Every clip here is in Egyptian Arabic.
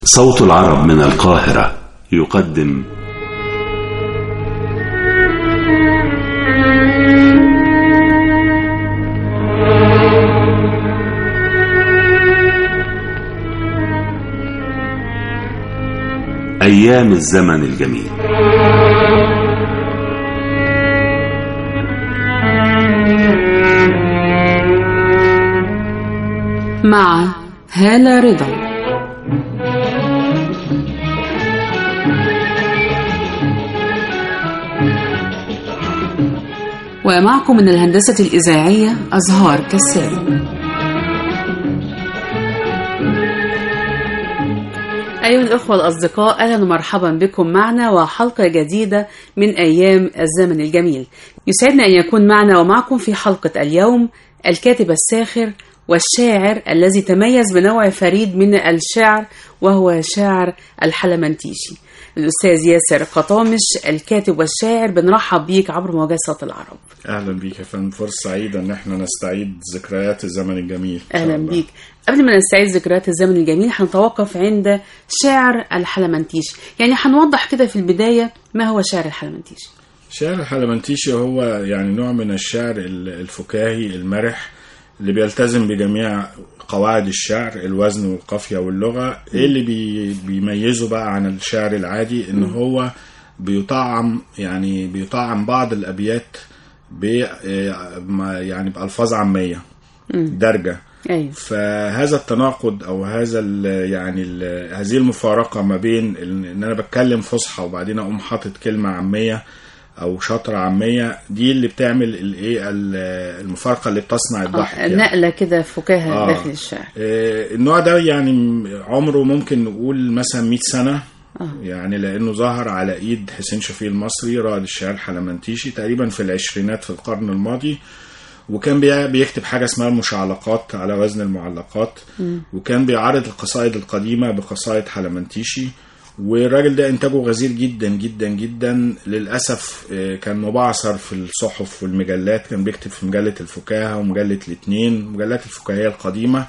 صوت العرب من القاهرة يقدم أيام الزمن الجميل مع هالة رضا ومعكم من الهندسة الإذاعية أزهار كساب أيها الأخوة الأصدقاء أهلا ومرحبا بكم معنا وحلقة جديدة من أيام الزمن الجميل يسعدنا أن يكون معنا ومعكم في حلقة اليوم الكاتب الساخر والشاعر الذي تميز بنوع فريد من الشعر وهو شعر الحلمنتيشي الأستاذ ياسر قطامش الكاتب والشاعر بنرحب بيك عبر موجات صوت العرب اهلا بيك يا فندم فرصه سعيده ان احنا نستعيد ذكريات الزمن الجميل إن شاء أهلا الله. بيك قبل ما نستعيد ذكريات الزمن الجميل هنتوقف عند شعر الحلمنتيشي يعني هنوضح كده في البداية ما هو شعر الحلمنتيشي شعر الحلمنتيشي هو يعني نوع من الشعر ال- الفكاهي المرح اللي بيلتزم بجميع قواعد الشعر الوزن والقافية واللغة ايه اللي بي بيميزه بقى عن الشعر العادي ان هو بيطعم يعني بيطعم بعض الابيات ب آه، ما- يعني بألفاظ عامية درجة أيوه فهذا التناقض او هذا ال يعني ال هذه المفارقه ما بين ال- ان انا بتكلم فصحى وبعدين اقوم حاطط كلمه عاميه او شطره عاميه دي اللي بتعمل الايه ال- المفارقه اللي بتصنع الضحك يعني. نقلة كده فكاهة آه. داخل الشعر آه، النوع ده يعني م- عمره ممكن نقول مثلا 100 سنه يعني لانه ظهر على ايد حسين شفيق المصري رائد الشعر الحلمنتيشي تقريبا في العشرينات في القرن الماضي وكان بي- بيكتب حاجه اسمها المشعلقات على وزن المعلقات وكان بيعرض القصائد القديمه بقصائد حلمنتيشي والراجل ده انتاجه غزير جدا جدا جدا للاسف آه، كان مبعثر في الصحف والمجلات كان بيكتب في مجله الفكاهه ومجله الاثنين مجلات الفكاهيه القديمه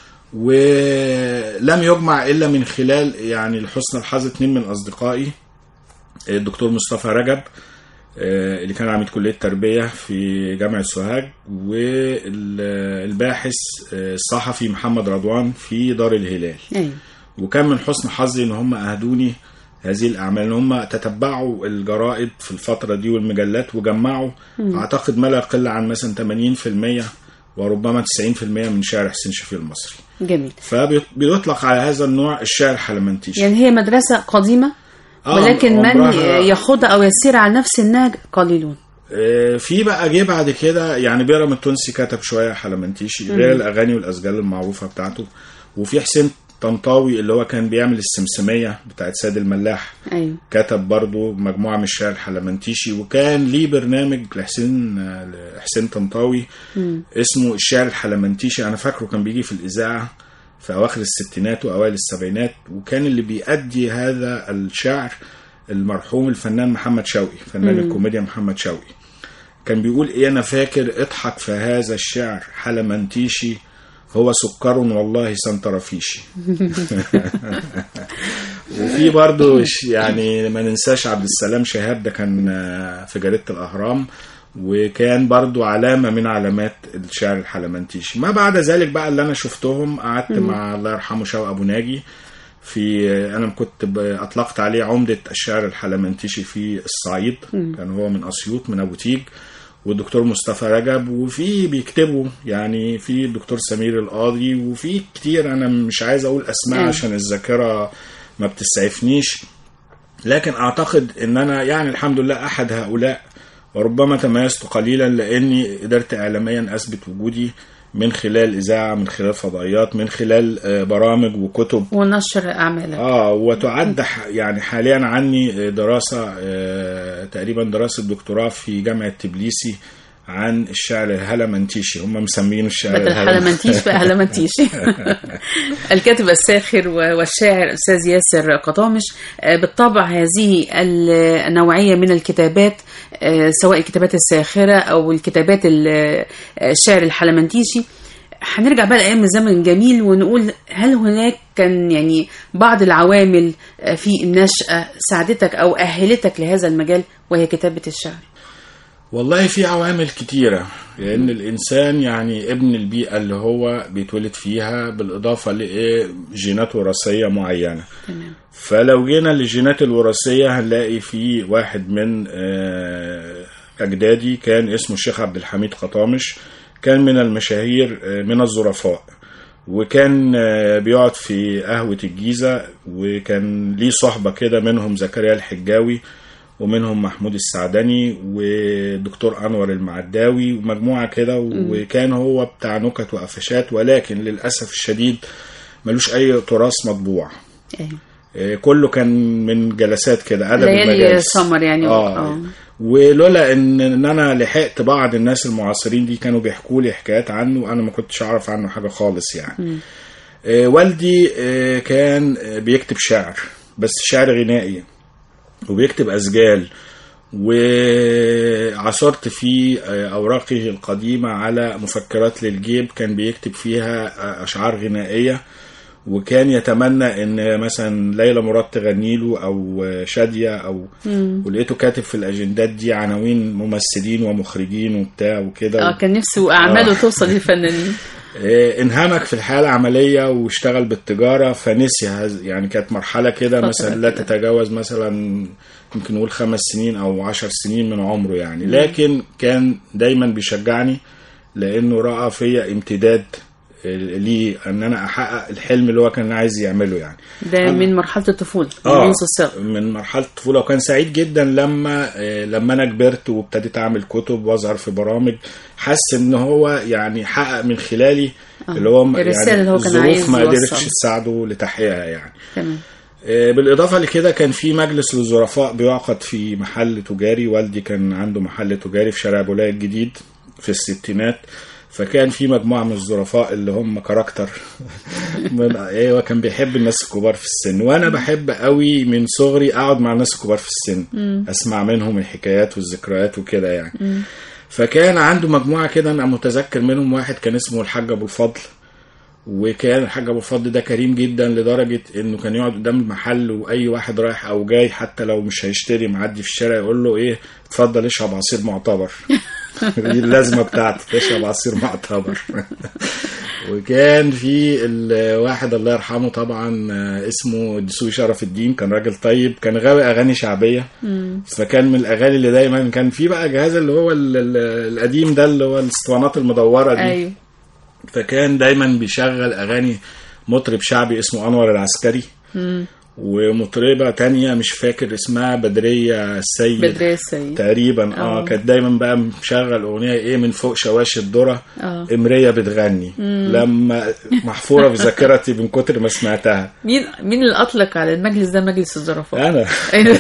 ولم يجمع الا من خلال يعني لحسن الحظ اتنين من اصدقائي الدكتور مصطفى رجب آه، اللي كان عميد كليه تربيه في جامعه سوهاج والباحث آه، الصحفي محمد رضوان في دار الهلال أيوه وكان من حسن حظي ان هم اهدوني هذه الاعمال ان هم تتبعوا الجرائد في الفتره دي والمجلات وجمعوا اعتقد ما لا يقل عن مثلا 80% وربما 90% من شعر حسين شفيق المصري جميل فبيطلق على هذا النوع الشعر الحلمنتيشي يعني هي مدرسة قديمة آه، ولكن من عمرها- يخوض أو يسير على نفس النهج قليلون آه، في بقى جه بعد كده يعني بيرم التونسي كتب شويه حلمنتيشي غير الاغاني والاسجال المعروفه بتاعته وفي حسين طنطاوي اللي هو كان بيعمل السمسميه بتاعت سيد الملاح أيوه كتب برضو مجموعة من الشعر الحلمنتيشي وكان ليه برنامج لحسين حسين طنطاوي اسمه الشعر الحلمنتيشي أنا فاكره كان بيجي في الإذاعة في أواخر الستينات وأوائل السبعينات وكان اللي بيأدي هذا الشعر المرحوم الفنان محمد شوقي فنان الكوميديا محمد شوقي كان بيقول إيه أنا فاكر اضحك في هذا الشعر حلمنتيشي هو سكر والله سنترفيشي وفي برضو ش- يعني ما ننساش عبد السلام شهاب ده كان آه، في جريدة الأهرام وكان برضو علامة من علامات الشعر الحلمنتيشي ما بعد ذلك بقى اللي أنا شفتهم قعدت مع الله يرحمه شوقي أبو ناجي في أنا كنت ب- أطلقت عليه عمدة الشعر الحلمنتيشي في الصعيد كان هو من أسيوط من أبو تيج والدكتور مصطفى رجب وفي بيكتبوا يعني في الدكتور سمير القاضي وفي كتير انا مش عايز اقول اسماء نعم. عشان الذاكره ما بتسعفنيش لكن اعتقد ان انا يعني الحمد لله احد هؤلاء وربما تميزت قليلا لاني قدرت اعلاميا اثبت وجودي من خلال اذاعه من خلال فضائيات من خلال آه، برامج وكتب ونشر أعمالك اه وتعد ح- يعني حاليا عني دراسه آه، تقريبا دراسه دكتوراه في جامعه تبليسي عن الشعر الهلمنتيشي هم مسمينه الشعر بدل حلمنتيش بقى هلمنتيش الكاتب الساخر و- والشاعر أستاذ ياسر قطامش آه، بالطبع هذه النوعية من الكتابات آه، سواء الكتابات الساخرة أو الكتابات ال- آه، الشعر الحلمنتيشي هنرجع بقى لايام الزمن الجميل ونقول هل هناك كان يعني بعض العوامل آه، في النشأة ساعدتك او اهلتك لهذا المجال وهي كتابة الشعر والله في عوامل كتيرة لأن الإنسان يعني ابن البيئة اللي هو بيتولد فيها بالإضافة لإيه جينات وراثية معينة تمام فلو جينا للجينات الوراثية هنلاقي في واحد من آه، أجدادي كان اسمه الشيخ عبد الحميد قطامش كان من المشاهير آه، من الظرفاء وكان آه، بيقعد في قهوة الجيزة وكان ليه صحبة كده منهم زكريا الحجاوي ومنهم محمود السعدني ودكتور أنور المعداوي ومجموعة كده وكان هو بتاع نكت وقفشات ولكن للأسف الشديد ملوش أي تراث مطبوع أيوة. آه، كله كان من جلسات كده ادب ليالي المجالس سمر يعني اه, آه. ولولا ان ان انا لحقت بعض الناس المعاصرين دي كانوا بيحكوا لي حكايات عنه وانا ما كنتش اعرف عنه حاجه خالص يعني آه والدي آه كان آه، بيكتب شعر بس شعر غنائي وبيكتب اسجال وعثرت في آه، اوراقه القديمه على مفكرات للجيب كان بيكتب فيها آه، اشعار غنائيه وكان يتمنى ان مثلا ليلى مراد تغني له او شاديه او ولقيته كاتب في الاجندات دي عناوين ممثلين ومخرجين وبتاع وكده اه كان نفسه اعماله آه. توصل للفنانين آه، انهمك في الحياه العمليه واشتغل بالتجاره فنسي هذا- يعني كانت مرحله كده فترة مثلا لا كده. تتجاوز مثلا يمكن نقول خمس سنين او عشر سنين من عمره يعني لكن كان دايما بيشجعني لانه راى فيا امتداد آه، ليه ان انا احقق الحلم اللي هو كان عايز يعمله يعني ده من مرحله الطفوله من اه منذ الصغر من مرحله الطفوله وكان سعيد جدا لما آه، لما انا كبرت وابتديت اعمل كتب واظهر في برامج حس ان هو يعني حقق من خلالي اللي هو الرسالة يعني اللي هو كان الظروف عايز ما قدرتش يوصلها. تساعده لتحقيقها يعني تمام آه، بالاضافه لكده كان في مجلس للظرفاء بيعقد في محل تجاري والدي كان عنده محل تجاري في شارع بولاق الجديد في الستينات فكان في مجموعه من الظرفاء اللي هم كاركتر من ايوه كان بيحب الناس الكبار في السن وانا بحب قوي من صغري اقعد مع الناس الكبار في السن اسمع منهم الحكايات والذكريات وكده يعني فكان عنده مجموعه كده انا متذكر منهم واحد كان اسمه الحاج ابو الفضل وكان الحاج ابو الفضل ده كريم جدا لدرجه انه كان يقعد قدام المحل واي واحد رايح او جاي حتى لو مش هيشتري معدي في الشارع يقول له ايه اتفضل اشرب عصير معتبر دي اللازمه بتاعته اشرب عصير معتبر وكان في الواحد الله يرحمه طبعا آه، اسمه دسوقي شرف الدين كان راجل طيب كان غاوي اغاني شعبيه فكان من الاغاني اللي دايما كان في بقى جهاز اللي هو ال- ال- القديم ده اللي هو الاسطوانات المدوره دي ايوه فكان دايما بيشغل اغاني مطرب شعبي اسمه انور العسكري ومطربه تانية مش فاكر اسمها بدريه السيد بدرية السيد تقريبا اه آه. كانت دايما بقى مشغل اغنيه ايه من فوق شواشي الذره آه. امريه بتغني لما محفوره في ذاكرتي من كتر ما سمعتها مين مين اللي اطلق على المجلس ده مجلس الظرفاء انا أيوة.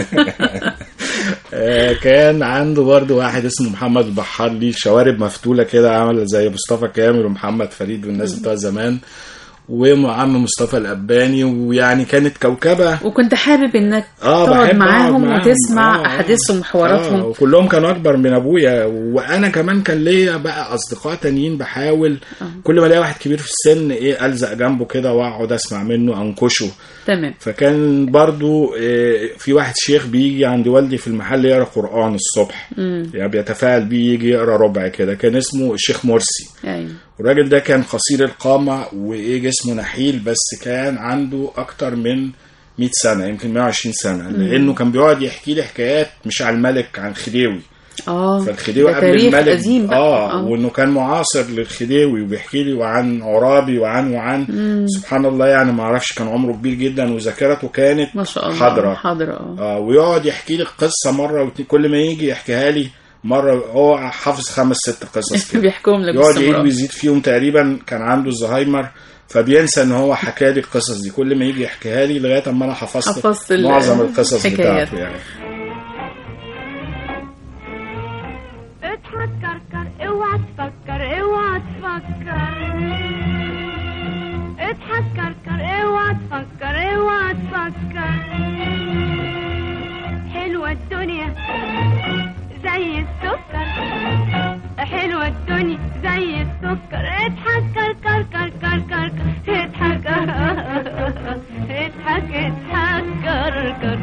آه، كان عنده برضه واحد اسمه محمد البحار ليه شوارب مفتوله كده عامله زي مصطفى كامل ومحمد فريد والناس بتوع زمان وعم مصطفى الأباني ويعني كانت كوكبة وكنت حابب انك اه تقعد بحب معاهم أقعد معاهم. وتسمع آه، آه. احاديثهم آه وحواراتهم وكلهم كانوا اكبر من ابويا وانا كمان كان ليا بقى اصدقاء تانيين بحاول كل ما الاقي واحد كبير في السن ايه الزق جنبه كده واقعد اسمع منه انكشه تمام فكان برضو آه، في واحد شيخ بيجي عند والدي في المحل يقرا قران الصبح يعني بيتفاعل بيه يجي يقرا ربع كده كان اسمه الشيخ مرسي ايوه الراجل ده كان قصير القامة وإيه جسمه نحيل بس كان عنده أكتر من 100 سنة يمكن 120 سنة لأنه كان بيقعد يحكي لي حكايات مش عن الملك عن خديوي اه فالخديوي ده قبل تاريخ الملك قديم بقى. آه, وإنه كان معاصر للخديوي وبيحكي لي وعن عرابي وعن وعن سبحان الله يعني ما أعرفش كان عمره كبير جدا وذاكرته كانت ما شاء الله حاضرة حاضرة اه آه ويقعد يحكي لي القصة مرة واتنين كل ما يجي يحكيها لي مرة هو حافظ خمس ست قصص كده بيحكوهم لك يقعد يعيد باستمرار ويزيد فيهم تقريبا كان عنده الزهايمر فبينسى ان هو حكى لي القصص دي كل ما يجي يحكيها لي لغايه اما انا حفظت, حفظت ال- معظم القصص الحكايات. بتاعته يعني اضحك كركر اوعى تفكر اوعى تفكر اضحك كركر اوعى تفكر اوعى تفكر حلوة الدنيا زي السكر حلوة الدنيا زي السكر اضحك اضحك كركر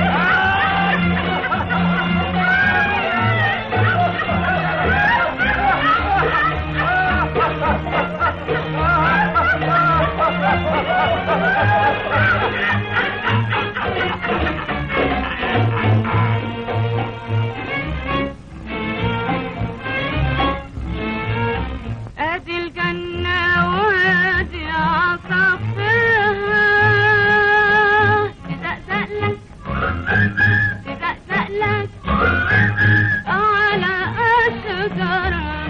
ادي الجنة وادي عصافرها تزقزق لك تزقزق لك على أشجارها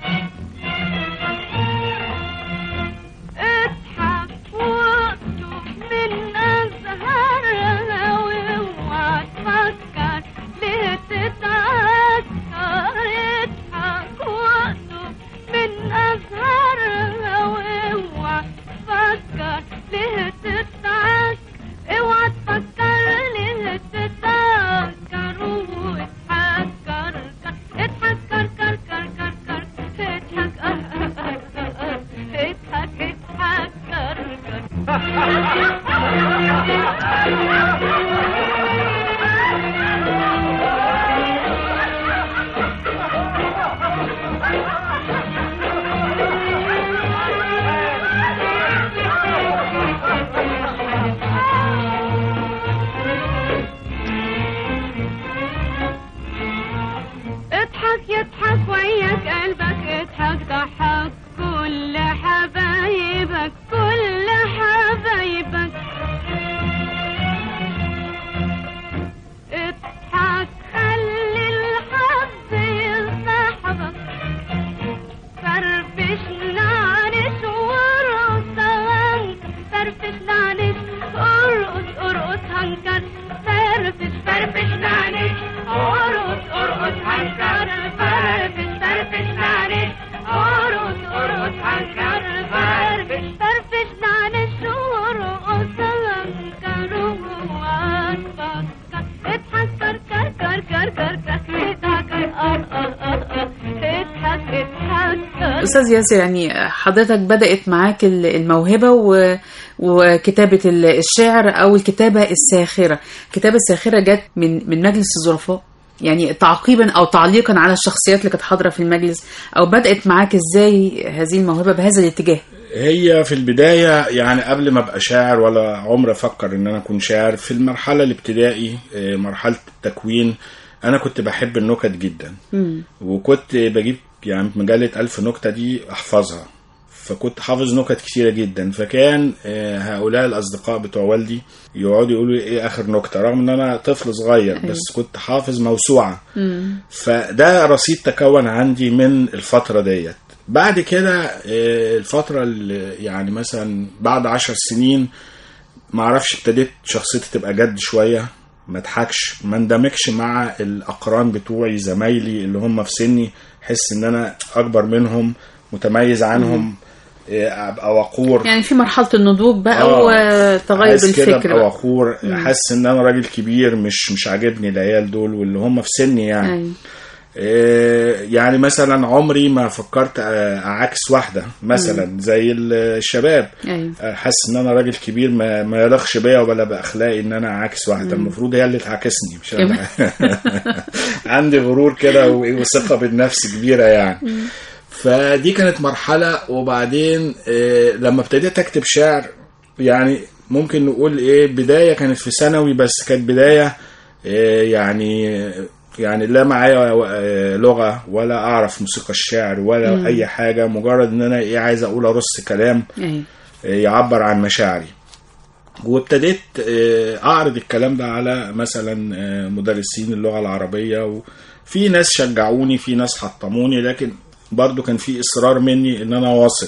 اضحك واكتب من أزهارها واوعى تفكر ليه تتعكر اضحك واكتب من أزهارها واوعى تفكر ليه تتعكر اوعى تفكر ليه تتعكر واضحك كركر اضحك كركر كركر كركر اضحك اه اه اه اه اه اضحك اضحك كركر اضحك يضحك وياك قلبك اضحك ضحك كل حبايبك كل حبايبك اضحك خلي الحظ يصاحبك فرفش نعنش وارقص هنكر فرفش نعنش ارقص ارقص هنكر فرفش فرفش نعنش ارقص ارقص هنكر فرفش فرفش نعنش ارقص ارقص هنكر فرفش فرفش نعنش وارقص هنكر واتفكر اضحك كر كر كر كر كر كر اضحك اه اه اه اه اضحك اضحك كر استاذ ياسر يعني حضرتك بدات معاك ال- الموهبه و... وكتابه ال- الشعر او الكتابه الساخره الكتابه الساخره جت من من مجلس الظرفاء يعني تعقيبا او تعليقا على الشخصيات اللي كانت حاضره في المجلس او بدات معاك ازاي هذه الموهبه بهذا الاتجاه هي في البداية يعني قبل ما ابقى شاعر ولا عمري افكر ان انا اكون شاعر في المرحلة الابتدائي آه، مرحلة التكوين انا كنت بحب النكت جدا وكنت بجيب يعني مجلة ألف نكتة دي احفظها فكنت حافظ نكت كتيرة جدا فكان آه، هؤلاء الأصدقاء بتوع والدي يقعدوا يقولوا لي إيه آخر نكتة رغم إن أنا طفل صغير بس كنت حافظ موسوعة فده رصيد تكون عندي من الفترة ديت بعد كده آه، الفترة اللي يعني مثلا بعد عشر سنين معرفش ابتديت شخصيتي تبقى جد شوية ما اضحكش ما اندمجش مع الأقران بتوعي زمايلي اللي هم في سني حس إن أنا أكبر منهم متميز عنهم آه، أبقى وقور يعني في مرحله النضوج بقى آه. وتغير عايز كده الفكر ابقى بقى. وقور حاسس ان انا راجل كبير مش مش عاجبني العيال دول واللي هم في سني يعني أيوة. آه، يعني مثلا عمري ما فكرت آه، اعاكس واحده مثلا زي الشباب ايوه آه، حاسس ان انا راجل كبير ما ما يليقش بيا ولا باخلاقي ان انا اعاكس واحده المفروض هي اللي تعاكسني مش انا عندي غرور كده و- وثقه بالنفس كبيره يعني فدي كانت مرحله وبعدين آه، لما ابتديت اكتب شعر يعني ممكن نقول ايه بدايه كانت في ثانوي بس كانت بدايه آه، يعني يعني لا معايا آه، لغه ولا اعرف موسيقى الشعر ولا اي حاجه مجرد ان انا ايه عايز اقول ارص كلام ايوه يعبر عن مشاعري وابتديت آه، اعرض الكلام ده على مثلا آه، مدرسين اللغه العربيه وفي ناس شجعوني في ناس حطموني لكن برضو كان في اصرار مني ان انا واصل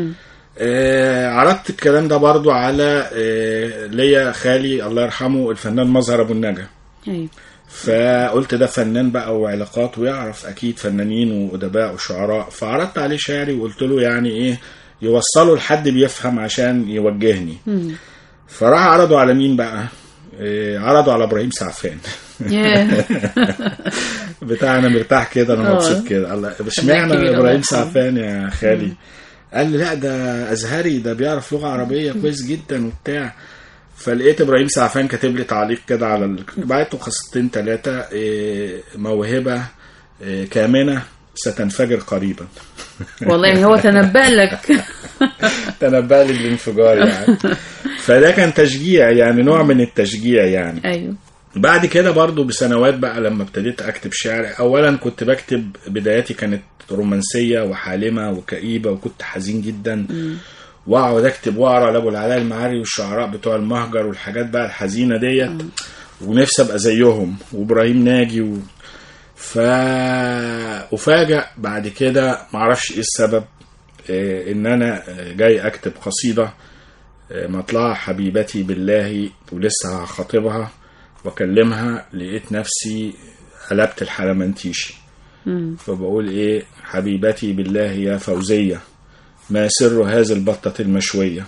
آه، عرضت الكلام ده برضو على آه، ليا خالي الله يرحمه الفنان مظهر ابو النجا ايوه فقلت ده فنان بقى وعلاقات ويعرف اكيد فنانين وادباء وشعراء فعرضت عليه شعري وقلت له يعني ايه يوصله لحد بيفهم عشان يوجهني فراح عرضوا على مين بقى إيه عرضوا على ابراهيم سعفان ياه. بتاع انا مرتاح كده انا آه. مبسوط كده الله اشمعنى كبير، الله ابراهيم يرحمه. سعفان يا خالي قال لي لا ده ازهري ده بيعرف لغه عربيه كويس جدا وبتاع فلقيت ابراهيم سعفان كاتب لي تعليق كده على ال... بعته قصتين ثلاثه موهبه إيه، كامنه ستنفجر قريبا والله هو تنبأ لك تنبأ لي بالانفجار يعني فده كان تشجيع يعني نوع من التشجيع يعني ايوه بعد كده برضو بسنوات بقى لما ابتديت اكتب شعر اولا كنت بكتب بداياتي كانت رومانسيه وحالمه وكئيبه وكنت حزين جدا واقعد اكتب واقرا لابو العلاء المعري والشعراء بتوع المهجر والحاجات بقى الحزينه ديت ونفسي ابقى زيهم وابراهيم ناجي و... ف افاجئ بعد كده معرفش ايه السبب آه، ان انا آه، جاي اكتب قصيده آه، مطلع حبيبتي بالله ولسه هخاطبها واكلمها لقيت نفسي قلبت الحلمنتيشي فبقول ايه حبيبتي بالله يا فوزية ما سر هذه البطة المشوية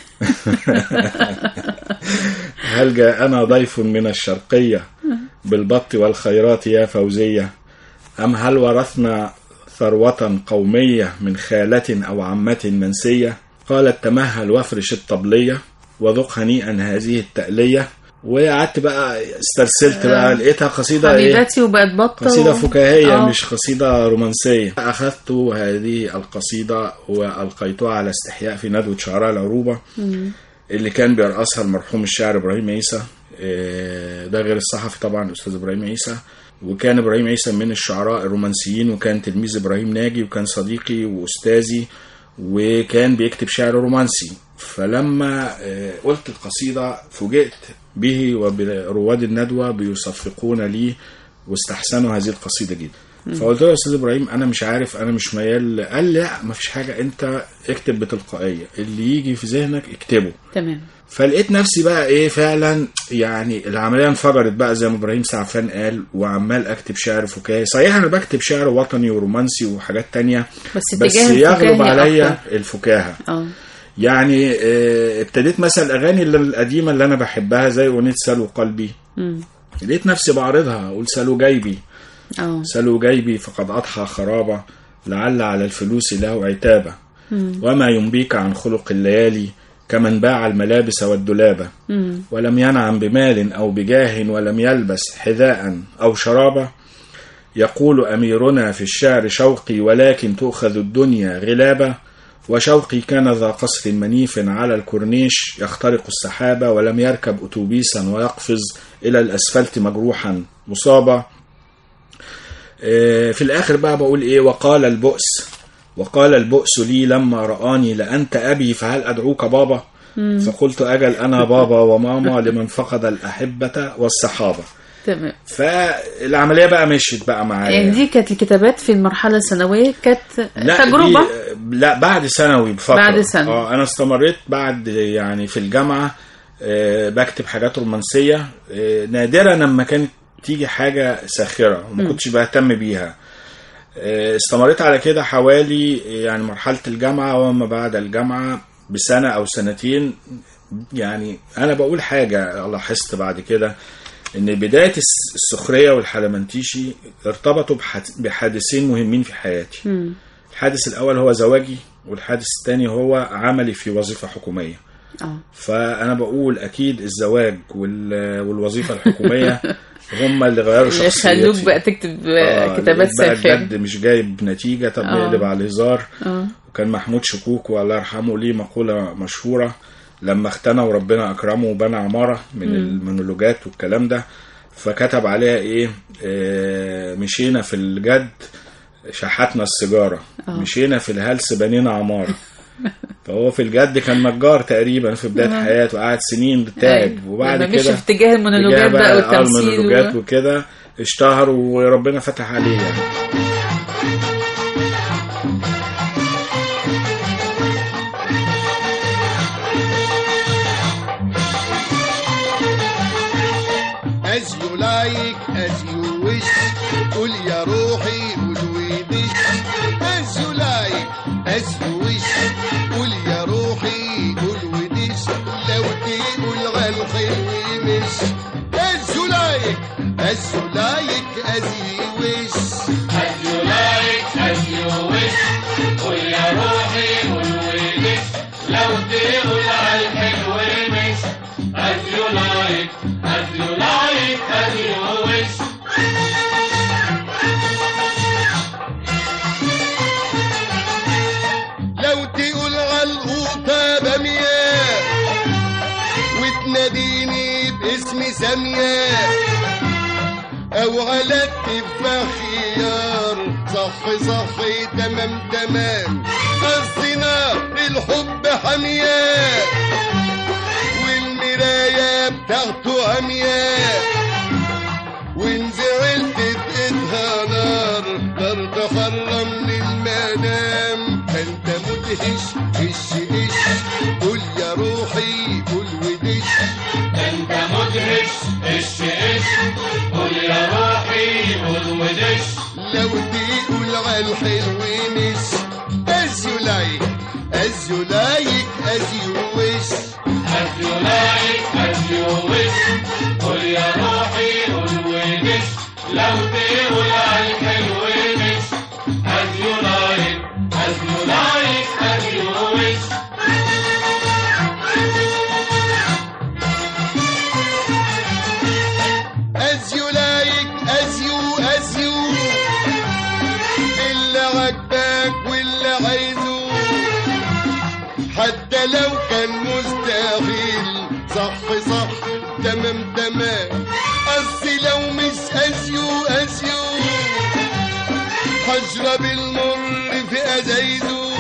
هل جاءنا ضيف من الشرقية بالبط والخيرات يا فوزية أم هل ورثنا ثروة قومية من خالة أو عمة منسية قالت تمهل وافرش الطبلية وذق هنيئا هذه التألية وقعدت بقى استرسلت بقى لقيتها قصيدة ايه حبيبتي وبقت بطه قصيدة و- فكاهية آه. مش قصيدة رومانسية أخذت هذه القصيدة وألقيتها على استحياء في ندوة شعراء العروبة اللي كان بيرأسها المرحوم الشاعر إبراهيم عيسى إيه، ده غير الصحفي طبعا الأستاذ إبراهيم عيسى وكان إبراهيم عيسى من الشعراء الرومانسيين وكان تلميذ إبراهيم ناجي وكان صديقي وأستاذي وكان بيكتب شعر رومانسي فلما آه، قلت القصيدة فوجئت به وبرواد الندوة بيصفقون لي واستحسنوا هذه القصيدة جدا فقلت له يا استاذ ابراهيم انا مش عارف انا مش ميال قال لي لا مفيش حاجه انت اكتب بتلقائيه اللي يجي في ذهنك اكتبه تمام فلقيت نفسي بقى ايه فعلا يعني العمليه انفجرت بقى زي ما ابراهيم سعفان قال وعمال اكتب شعر فكاهي صحيح انا بكتب شعر وطني ورومانسي وحاجات تانية بس بس اتجاه يغلب الفكاهي عليا أكتر. الفكاهه اه يعني آه، ابتديت مثلا الاغاني اللي- القديمه اللي انا بحبها زي اغنيه سلو قلبي مم. لقيت نفسي بعرضها اقول سلو جيبي اه سلوا جيبي فقد أضحى خرابة لعل على الفلوس له عتابة وما ينبيك عن خلق الليالي كمن باع الملابس والدلابة ولم ينعم بمال أو بجاه ولم يلبس حذاء أو شرابة يقول أميرنا في الشعر شوقي ولكن تؤخذ الدنيا غلابة وشوقي كان ذا قصر منيف على الكورنيش يخترق السحابة ولم يركب أتوبيسا ويقفز إلى الأسفلت مجروحا مصابة آه، في الاخر بقى بقول ايه وقال البؤس وقال البؤس لي لما رآني لأنت أبي فهل أدعوك بابا فقلت أجل أنا بابا وماما لمن فقد الأحبة والصحابة تمام فالعملية بقى مشيت بقى معايا يعني دي كانت الكتابات في المرحله الثانويه كانت لا تجربه دي لا بعد ثانوي بفترة بعد ثانوي. اه انا استمريت بعد يعني في الجامعة آه، بكتب حاجات رومانسية آه، نادرا لما كانت تيجي حاجة ساخرة وما كنتش بهتم بيها آه، استمريت على كده حوالي يعني مرحلة الجامعة وما بعد الجامعة بسنة أو سنتين يعني أنا بقول حاجة لاحظت بعد كده إن بداية الس- السخرية والحلمنتيشي ارتبطوا بحد- بحادثين مهمين في حياتي الحادث الأول هو زواجي والحادث الثاني هو عملي في وظيفة حكومية اه فأنا بقول أكيد الزواج وال- والوظيفة الحكومية هم اللي غيروا اللي شخصيتي خلوك بقى تكتب آه، كتابات لقيت بقى ساخره الجد مش جايب نتيجة طب آه. نقلب على الهزار اه وكان محمود شكوك والله يرحمه ليه مقولة مشهورة لما اختنى وربنا أكرمه وبنى عمارة من المونولوجات والكلام ده فكتب عليها إيه آه مشينا في الجد شحتنا السيجارة مشينا في الهلس بنينا عمارة فهو في الجد كان نجار تقريبا في بداية حياته قعد سنين تاج أيوة. وبعد لما مشي كده في اتجاه المونولوجات اتجاه بقى آه، والتمثيل المونولوجات و... وكده اشتهر وربنا فتح عليه يعني as you like, as you wish. قول يا روحي قول ويدش as you like, as you wish. قول يا روحي قول ودش لو تقول على الحلو مش as you like, as you like, as you wish. like, as you like, as you wish. لو تقول عالقوطة بامية وتناديني باسم سامية أو على التفاح خيار صح صح تمام تمام قصدي نار الحب حامية والمراية بتاعته عمياء وإن زعلت تقيتها نار نار تخرى من المنام انت مدهش ايش ايش قول يا روحي قول ودش انت مدهش ايش ايش قول يا روحي قول ودش لو تقول على الحلو مش as you like as you like as you wish as you like as you wish قول يا روحي قول ودش لو تقول على الحلو مش as you like as you like as you wish as you like as you as you اللي عجبك واللي عايزه حتى لو كان مستحيل صح صح تمام تمام قصدي لو مش as you as you هشرب المر في ازايزه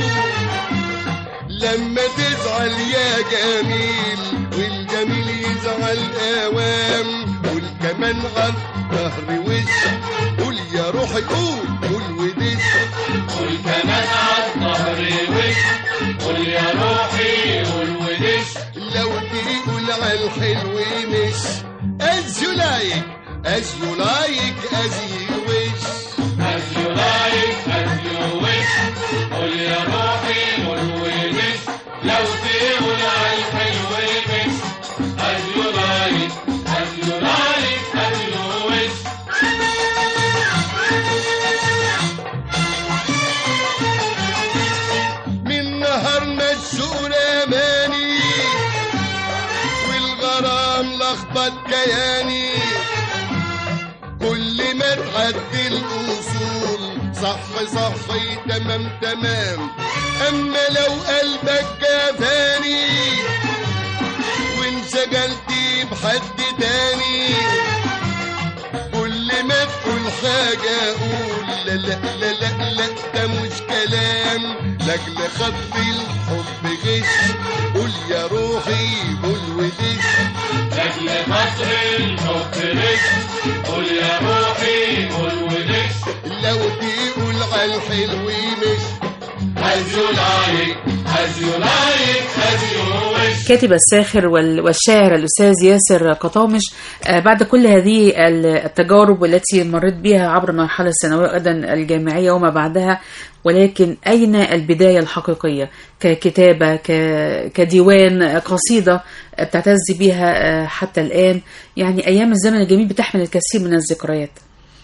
لما تزعل يا جميل والجميل يزعل اوام قول كمان عن ظهر وش قول يا روحي قول قول ودش قول كمان على الظهر وش قول يا روحي قول ودش لو تقول على الحلو مش as you like as you like as you wish as you like as you wish قول يا روحي قول ودش لو تقول على الحلو مش as you like as you like as you wish من نهارنا الشغل اماني والغرام لخبط كياني كل ما تعدي الاصول صح صح تمام تمام اما لو قلبك جافاني وانشغلت بحد تاني كل ما تقول حاجة أقول لا لا لا لا لا ده مش كلام لأجل خط الحب غش قول يا روحي قول ودش لاجل خاطر الحب رش قول يا روحي قول ودش لو تقول على الحلو مش as you like as you like as you wish الكاتب الساخر وال- والشاعر الأستاذ ياسر قطامش آه، بعد كل هذه ال- التجارب التي مريت بها عبر المرحلة الثانوية أيضا الجامعية وما بعدها ولكن أين البداية الحقيقية ككتابة ك- كديوان قصيدة بتعتز بها آه، حتى الآن يعني أيام الزمن الجميل بتحمل الكثير من الذكريات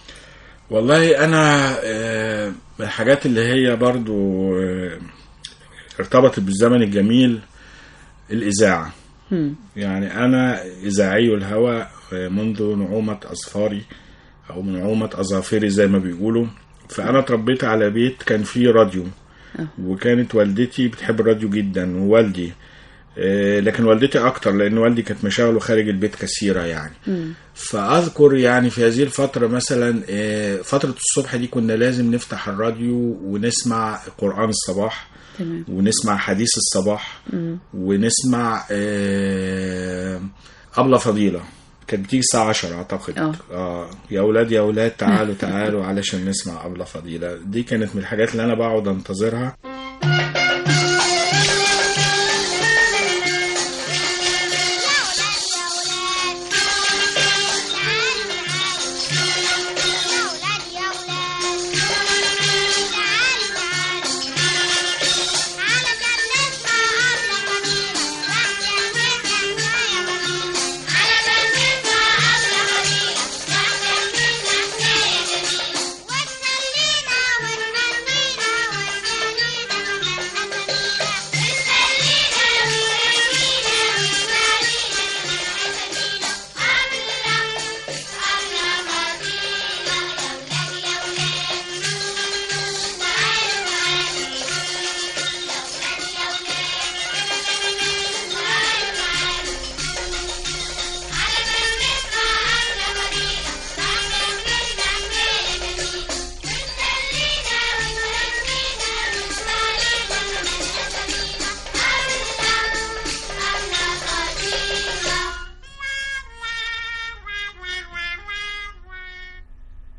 والله انا آه، من الحاجات اللي هي برضو آه، ارتبطت بالزمن الجميل الاذاعه يعني انا اذاعي الهوى آه، منذ نعومه اظفاري او من نعومه اظافري زي ما بيقولوا فانا اتربيت على بيت كان فيه راديو وكانت والدتي بتحب الراديو جدا ووالدي آه، لكن والدتي اكتر لان والدي كانت مشاغله خارج البيت كثيره يعني فاذكر يعني في هذه الفتره مثلا آه، فتره الصبح دي كنا لازم نفتح الراديو ونسمع قران الصباح تمام. ونسمع حديث الصباح ونسمع آه، أبلة فضيلة كانت بتيجي الساعة 10 أعتقد آه. آه يا أولاد يا أولاد تعالوا تعالوا علشان نسمع أبلة فضيلة دي كانت من الحاجات اللي أنا بقعد أنتظرها وتخلينا وتخلينا وتخلينا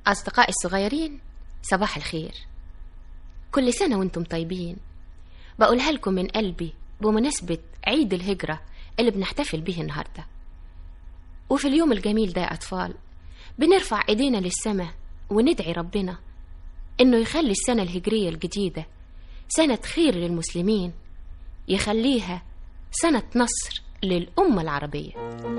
أصدقائي الصغيرين صباح الخير كل سنة وانتم طيبين بقولها لكم من قلبي بمناسبة عيد الهجرة اللي بنحتفل به النهاردة وفي اليوم الجميل ده يا أطفال بنرفع إيدينا للسماء وندعي ربنا إنه يخلي السنة الهجرية الجديدة سنة خير للمسلمين يخليها سنة نصر للأمة العربية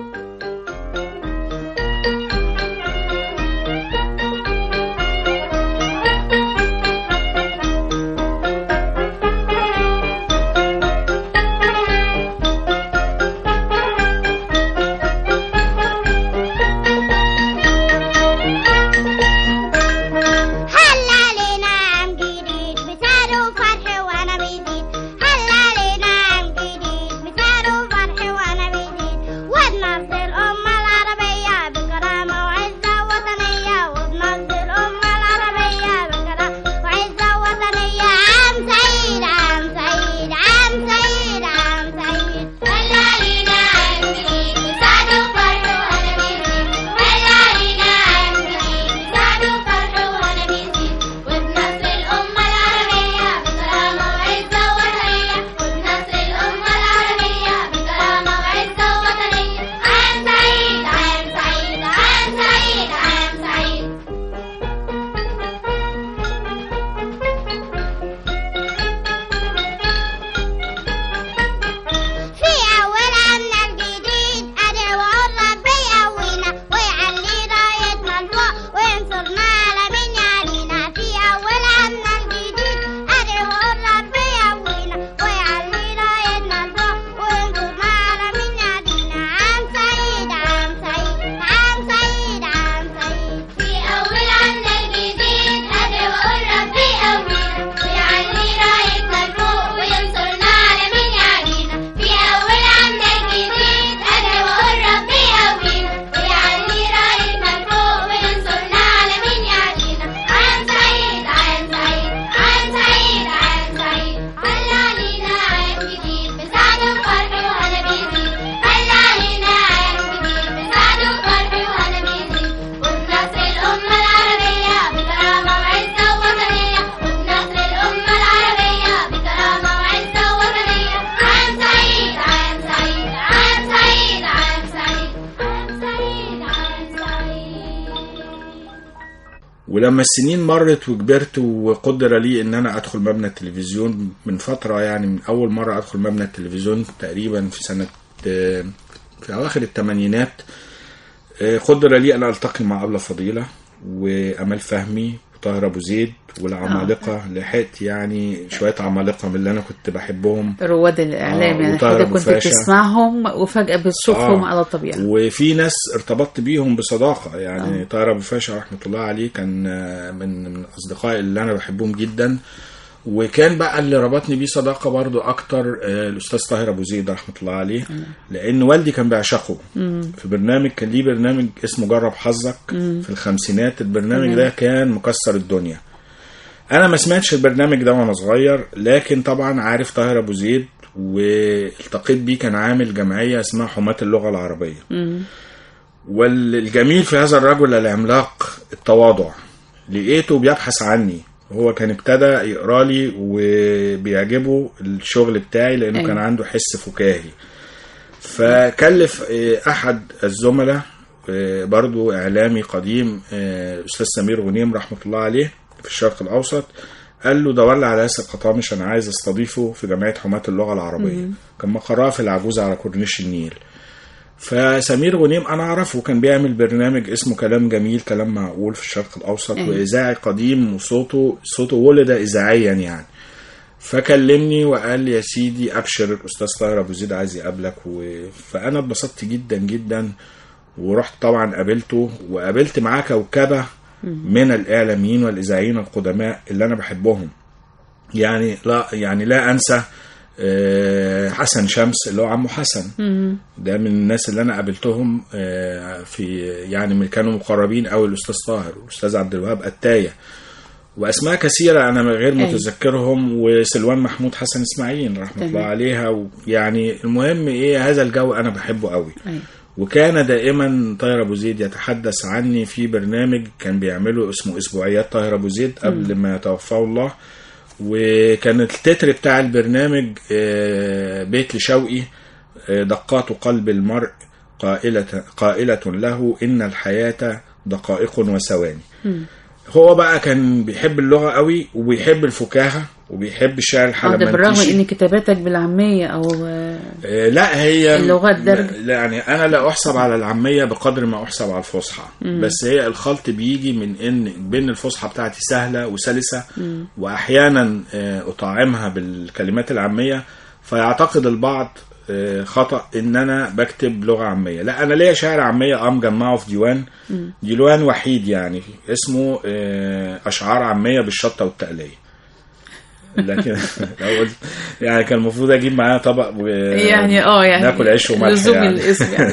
هلا علينا عام جديد بسعر وفرح وانا بيزيد هلا علينا عام جديد بسعر وفرح وانا بيزيد وبنصر الأمة العربية بكرامة وعزة وطنية وبنصر الأمة العربية بكرامة وعزة وطنية عام سعيد عام سعيد عام سعيد عام سعيد هلا علينا عام جديد بسعر وفرح وانا بيزيد هلا علينا عام جديد بسعر وفرح وانا بيزيد وبنصر الأمة العربية بكرامة وعزة وطنية وبنصر الأمة العربية بكرامة وعزة وطنية عام سعيد عام سعيد عام سعيد عام سعيد في أول عنا الجديد أدعو الرب يقوينا ويعلي رايتنا لفوق وينصرنا على من يعلينا في أول عنا الجديد أدعو الرب يقوينا ويعلي رايتنا لفوق وينصرنا على من يعلينا عام سعيد عام سعيد عام سعيد عام سعيد في أول عنا الجديد أدعو الرب يقوينا ويعلي رايتنا لفوق وينصرنا على من يعلينا في أول عنا الجديد أدعو الرب يقوينا ويعلي رايتنا لفوق وينصرنا على من يعلينا عام سعيد عام سعيد عام سعيد عام سعيد هلا علينا عام جديد بسعد وفرح وهنا بيزيد هلا علينا عام جديد بسعد وفرح وهنا بيزيد وبنصر الأمة العربية بكرامة وعزة وطنية وبنصر الأمة العربية بكرامة وعزة وطنية عام سعيد عام سعيد عام سعيد عام سعيد عام سعيد عام سعيد ولما السنين مرت وكبرت وقدر لي ان انا ادخل مبنى التلفزيون من فتره يعني من اول مره ادخل مبنى التلفزيون تقريبا في سنه آه، في اواخر الثمانينات آه، قدر لي ان التقي مع ابله فضيله وامال فهمي وطاهر ابو زيد والعمالقه لحقت يعني شويه عمالقه من اللي انا كنت بحبهم رواد الإعلام آه، يعني وطاهر حضرتك أبو كنت فاشا. بتسمعهم وفجأة بتشوفهم آه. على الطبيعة وفي ناس ارتبطت بيهم بصداقه يعني طاهر ابو فاشا رحمه الله عليه كان آه، من من اصدقائي اللي انا بحبهم جدا وكان بقى اللي ربطني بيه صداقه برضو اكتر آه، الاستاذ طاهر ابو زيد رحمه الله عليه لان والدي كان بيعشقه في برنامج كان ليه برنامج اسمه جرب حظك في الخمسينات البرنامج ده كان مكسر الدنيا انا ما سمعتش البرنامج ده وانا صغير لكن طبعا عارف طاهر ابو زيد والتقيت بيه كان عامل جمعيه اسمها حماة اللغه العربيه والجميل في هذا الرجل العملاق التواضع لقيته بيبحث عني هو كان ابتدى يقرا لي وبيعجبه الشغل بتاعي لانه أيوة. كان عنده حس فكاهي فكلف آه، احد الزملاء آه، برضو اعلامي قديم آه، الاستاذ سمير غنيم رحمه الله عليه في الشرق الاوسط قال له دور لي على ياسر قطامش انا عايز استضيفه في جمعيه حماة اللغه العربيه كان مقرها في العجوزه على كورنيش النيل فسمير غنيم انا اعرفه كان بيعمل برنامج اسمه كلام جميل كلام معقول في الشرق الاوسط أيوة. واذاعي قديم وصوته صوته ولد اذاعيا يعني فكلمني وقال لي يا سيدي ابشر الاستاذ طاهر ابو زيد عايز يقابلك و... فانا اتبسطت جدا جدا ورحت طبعا قابلته وقابلت معاه كوكبه من الاعلاميين والاذاعيين القدماء اللي انا بحبهم يعني لا يعني لا انسى آه، حسن شمس اللي هو عمو حسن ده من الناس اللي انا قابلتهم آه، في يعني من كانوا مقربين قوي الاستاذ طاهر والاستاذ عبد الوهاب قتايه واسماء كثيره انا غير أيوة. متذكرهم وسلوان محمود حسن اسماعيل رحمه تمام. الله عليها ويعني المهم ايه هذا الجو انا بحبه قوي أيوة. وكان دائما طاهر ابو زيد يتحدث عني في برنامج كان بيعمله اسمه اسبوعيات طاهر ابو زيد قبل ما يتوفاه الله وكان التتر بتاع البرنامج آه، بيت لشوقي آه، دقات قلب المرء قائلة قائلة له إن الحياة دقائق وثواني هو بقى كان بيحب اللغة قوي وبيحب الفكاهة وبيحب الشعر آه، ده بالرغم الحلمنتيشي ان كتاباتك بالعاميه او آه، آه، لا هي اللغات درج. لا يعني انا لا احسب على العاميه بقدر ما احسب على الفصحى بس هي الخلط بيجي من ان بين الفصحى بتاعتي سهله وسلسه واحيانا آه، اطعمها بالكلمات العاميه فيعتقد البعض آه، خطا ان انا بكتب لغه عاميه لا انا ليا شعر عاميه اه مجمعه في ديوان ديوان وحيد يعني اسمه آه، اشعار عاميه بالشطه والتقليه لكن لو قلت- يعني كان المفروض اجيب معايا طبق و... يعني اه يعني ناكل عيش وملح لزوم يعني. الاسم يعني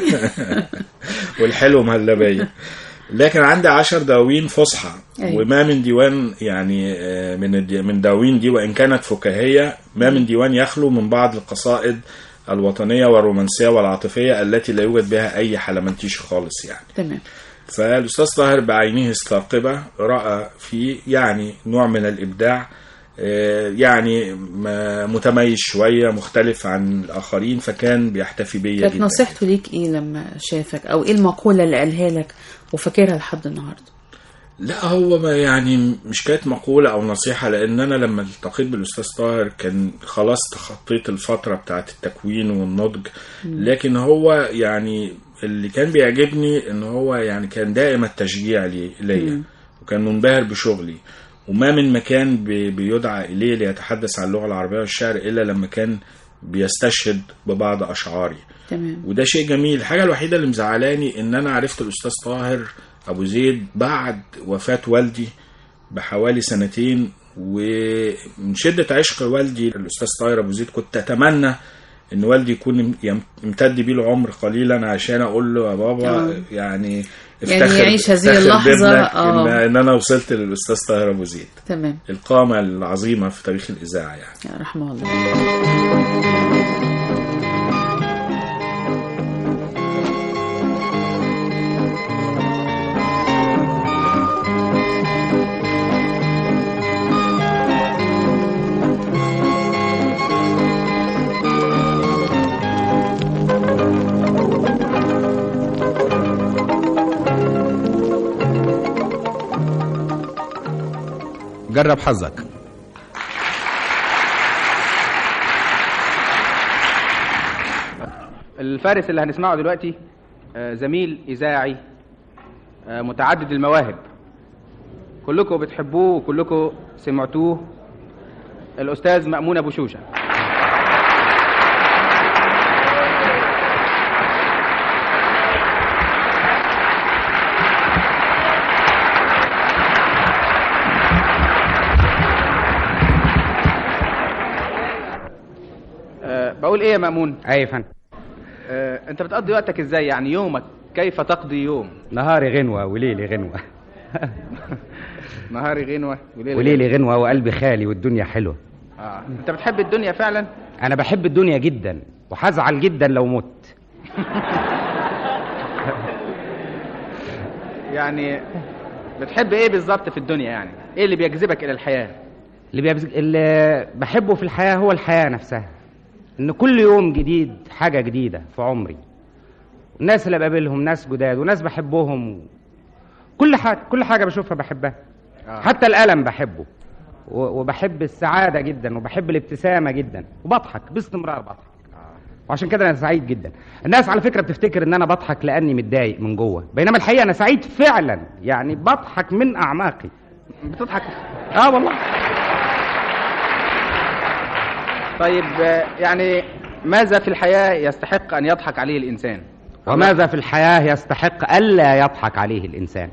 والحلو مهلبية لكن عندي عشر دواوين فصحى أيوة. وما من ديوان يعني آه، من الدي- من دواوين دي وان كانت فكاهيه ما من ديوان يخلو من بعض القصائد الوطنيه والرومانسيه والعاطفيه التي لا يوجد بها اي حلمنتيش خالص يعني تمام فالاستاذ طاهر بعينه الثاقبه راى في يعني نوع من الابداع آه، يعني م- متميز شويه مختلف عن الاخرين فكان بيحتفي بيا كانت جدا نصيحته ليك ايه لما شافك او ايه المقوله اللي قالها لك وفاكرها لحد النهارده لا هو ما يعني مش كانت مقولة أو نصيحة لأن أنا لما التقيت بالأستاذ طاهر كان خلاص تخطيت الفترة بتاعت التكوين والنضج لكن هو يعني اللي كان بيعجبني إن هو يعني كان دائم التشجيع لي- ليا وكان منبهر بشغلي وما من مكان بي- بيدعى إليه ليتحدث عن اللغة العربية والشعر إلا لما كان بيستشهد ببعض أشعاري تمام وده شيء جميل الحاجة الوحيدة اللي مزعلاني ان انا عرفت الاستاذ طاهر ابو زيد بعد وفاة والدي بحوالي سنتين ومن شدة عشق والدي الاستاذ طاهر ابو زيد كنت اتمنى ان والدي يكون يم- يمتد بيه العمر قليلا عشان اقول له يا بابا آه. يعني يعني يعيش هذه افتخر اللحظة، بابنك آه. ان, ان انا وصلت للاستاذ طاهر ابو زيد تمام القامة العظيمة في تاريخ الاذاعة يعني يا رحمه الله جرب حظك الفارس اللي هنسمعه دلوقتي آه، زميل إذاعي آه، متعدد المواهب كلكم بتحبوه وكلكم سمعتوه الأستاذ مأمون أبو شوشة آه، بقول ايه يا مأمون اي يا فندم آه، انت بتقضي وقتك ازاي يعني يومك كيف تقضي يوم نهاري غنوة وليلي غنوة نهاري غنوة وليلي وليلي غنوة وقلبي خالي والدنيا حلوة آه. انت بتحب الدنيا فعلا أنا بحب الدنيا جدا وهزعل جدا لو مت يعني بتحب ايه بالظبط في الدنيا يعني ايه اللي بيجذبك الى الحياة اللي, بيبز... اللي بحبه في الحياة هو الحياة نفسها إن كل يوم جديد حاجة جديدة في عمري الناس اللي بقابلهم ناس جداد وناس بحبهم كل حاجة كل حاجة بشوفها بحبها آه. حتى الألم بحبه و- وبحب السعادة جدا وبحب الابتسامة جدا وبضحك باستمرار بضحك وعشان كده انا سعيد جدا الناس على فكره بتفتكر ان انا بضحك لاني متضايق من جوه بينما الحقيقه انا سعيد فعلا يعني بضحك من اعماقي بتضحك اه والله طيب آه، يعني ماذا في الحياة يستحق ان يضحك عليه الانسان وماذا في الحياه يستحق الا يضحك عليه الانسان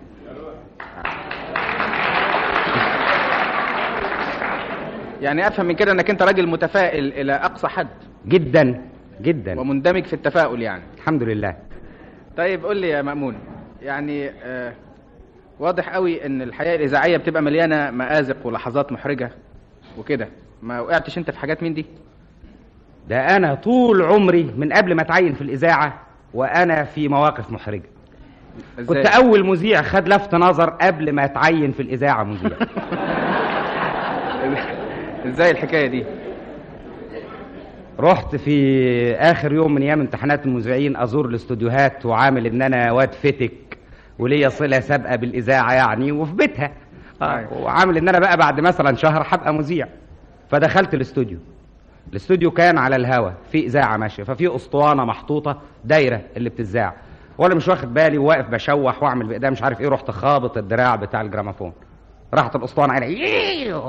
يعني افهم من كده انك انت راجل متفائل الى اقصى حد جدا جدا ومندمج في التفاؤل يعني الحمد لله طيب قول لي يا مأمون يعني آه واضح قوي ان الحياة الإذاعية بتبقى مليانة مآزق ولحظات محرجة وكده ما وقعتش انت في حاجات من دي ده انا طول عمري من قبل ما اتعين في الاذاعه وانا في مواقف محرجه إزاي؟ كنت اول مذيع خد لفت نظر قبل ما اتعين في الاذاعه مذيع ازاي الحكايه دي رحت في اخر يوم من ايام امتحانات المذيعين ازور الاستوديوهات وعامل ان انا واد فتك وليا صله سابقه بالاذاعه يعني وفي بيتها آه، وعامل ان انا بقى بعد مثلا شهر هبقى مذيع فدخلت الاستوديو الاستوديو كان على الهوا في اذاعه ماشيه ففي اسطوانه محطوطه دايره اللي بتذاع وانا مش واخد بالي وواقف بشوح واعمل بايديا مش عارف ايه رحت خابط الدراع بتاع الجراموفون راحت الاسطوانه قايله "ييييو".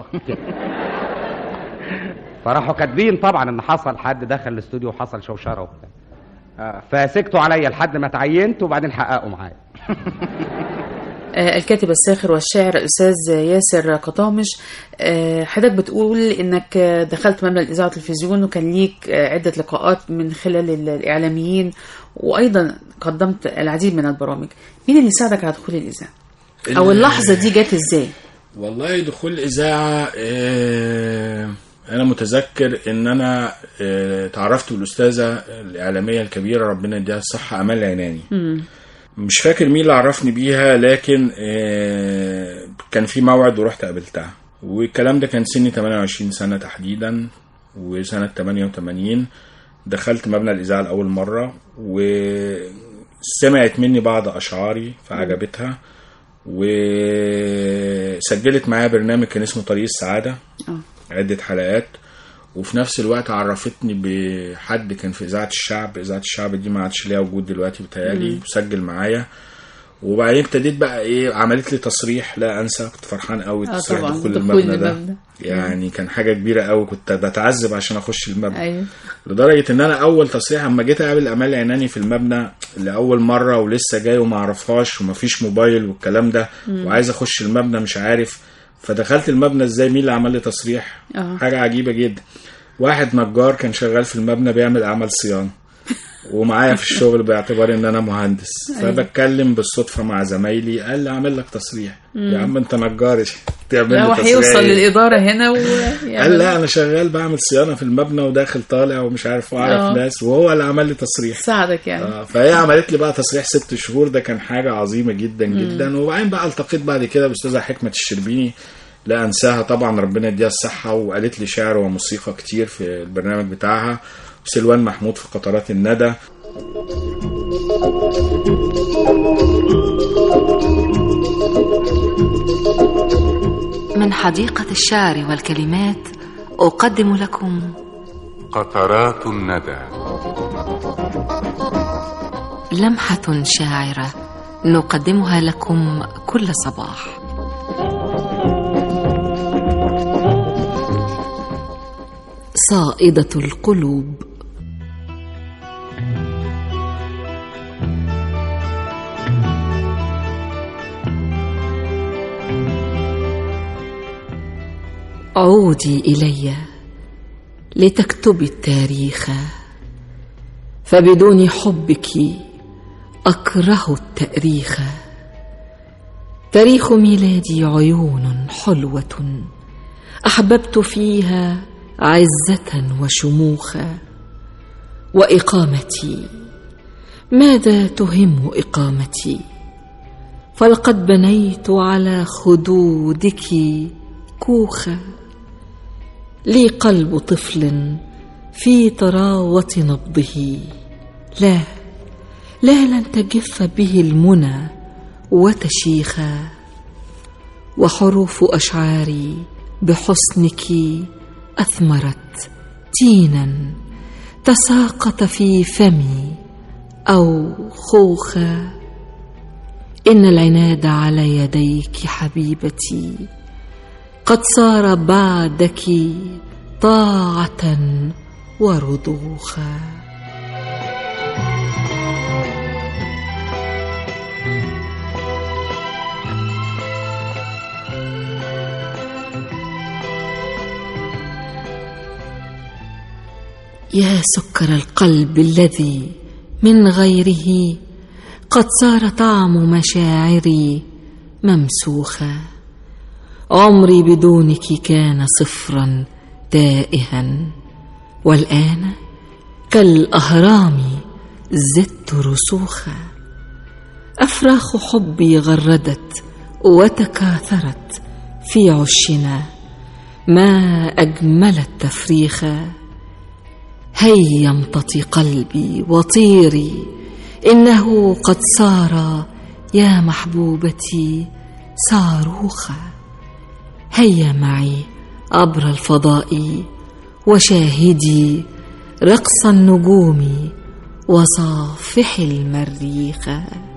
فراحوا كاتبين طبعا ان حصل حد دخل الاستوديو وحصل شوشره وبتاع آه، فسكتوا عليا لحد ما اتعينت وبعدين حققوا معايا آه، الكاتب الساخر والشاعر الأستاذ ياسر قطامش آه، حضرتك بتقول إنك آه، دخلت مبنى الإذاعة والتلفزيون وكان ليك آه، عدة لقاءات من خلال ال- الإعلاميين وأيضا قدمت العديد من البرامج مين اللي ساعدك على دخول الإذاعة؟ أو ال- اللحظة دي جت إزاي؟ والله دخول الإذاعة آه، أنا متذكر إن أنا آه، تعرفت بالأستاذة الإعلامية الكبيرة ربنا يديها الصحة أمال عناني مش فاكر مين اللي عرفني بيها لكن آه، كان في موعد ورحت قابلتها والكلام ده كان سني 28 سنة تحديدا وسنة 88 دخلت مبنى الإذاعة لأول مرة وسمعت مني بعض أشعاري فعجبتها وسجلت معايا برنامج كان اسمه طريق السعادة آه. عدة حلقات وفي نفس الوقت عرفتني بحد كان في إذاعة الشعب إذاعة الشعب دي ما عادش ليها وجود دلوقتي بتهيألي مم. وسجل معايا وبعدين ابتديت بقى ايه عملت لي تصريح لا انسى كنت فرحان قوي آه تصريح طبعاً، دخول دخول المبنى ده المبنى. يعني كان حاجه كبيره قوي كنت بتعذب عشان اخش المبنى أيوه لدرجه ان انا اول تصريح اما جيت اقابل امال عناني في المبنى لاول مره ولسه جاي وما اعرفهاش ومفيش موبايل والكلام ده مم. وعايز اخش المبنى مش عارف فدخلت المبنى ازاي مين اللي عمل لي تصريح آه. حاجه عجيبه جدا واحد نجار كان شغال في المبنى بيعمل اعمال صيانه ومعايا في الشغل باعتبار ان انا مهندس أيوة. فبتكلم بالصدفه مع زمايلي قال لي اعمل لك تصريح مم. يا عم انت نجار تعمل لا لي هو تصريح هيوصل إيه؟ للإدارة هنا و قال لا انا شغال بعمل صيانه في المبنى وداخل طالع ومش عارف واعرف آه. ناس وهو اللي عمل لي تصريح ساعدك يعني آه، فهي عملت لي بقى تصريح ست شهور ده كان حاجه عظيمه جدا مم. جدا وبعدين بقى التقيت بعد كده باستاذه حكمه الشربيني لا انساها طبعا ربنا يديها الصحه وقالت لي شعر وموسيقى كتير في البرنامج بتاعها وسلوان محمود في قطرات الندى من حديقة الشعر والكلمات أقدم لكم قطرات الندى لمحة شاعرة نقدمها لكم كل صباح صائدة القلوب عودي إلي لتكتبي التاريخ فبدون حبك أكره التأريخ تاريخ ميلادي عيون حلوة أحببت فيها عزة وشموخا وإقامتي ماذا تهم إقامتي فلقد بنيت على خدودك كوخا لي قلب طفل في طراوة نبضه لا لا لن تجف به المنى وتشيخا وحروف أشعاري بحسنك أثمرت تينا تساقط في فمي أو خوخا إن العناد على يديك حبيبتي قد صار بعدك طاعة ورضوخا يا سكر القلب الذي من غيره قد صار طعم مشاعري ممسوخا عمري بدونك كان صفرا تائها والان كالاهرام زدت رسوخا أفراخ حبي غردت وتكاثرت في عشنا ما أجمل التفريخ هيا امتطي قلبي وطيري إنه قد صار يا محبوبتي صاروخا هيا معي عبر الفضاء وشاهدي رقص النجوم وصافح المريخ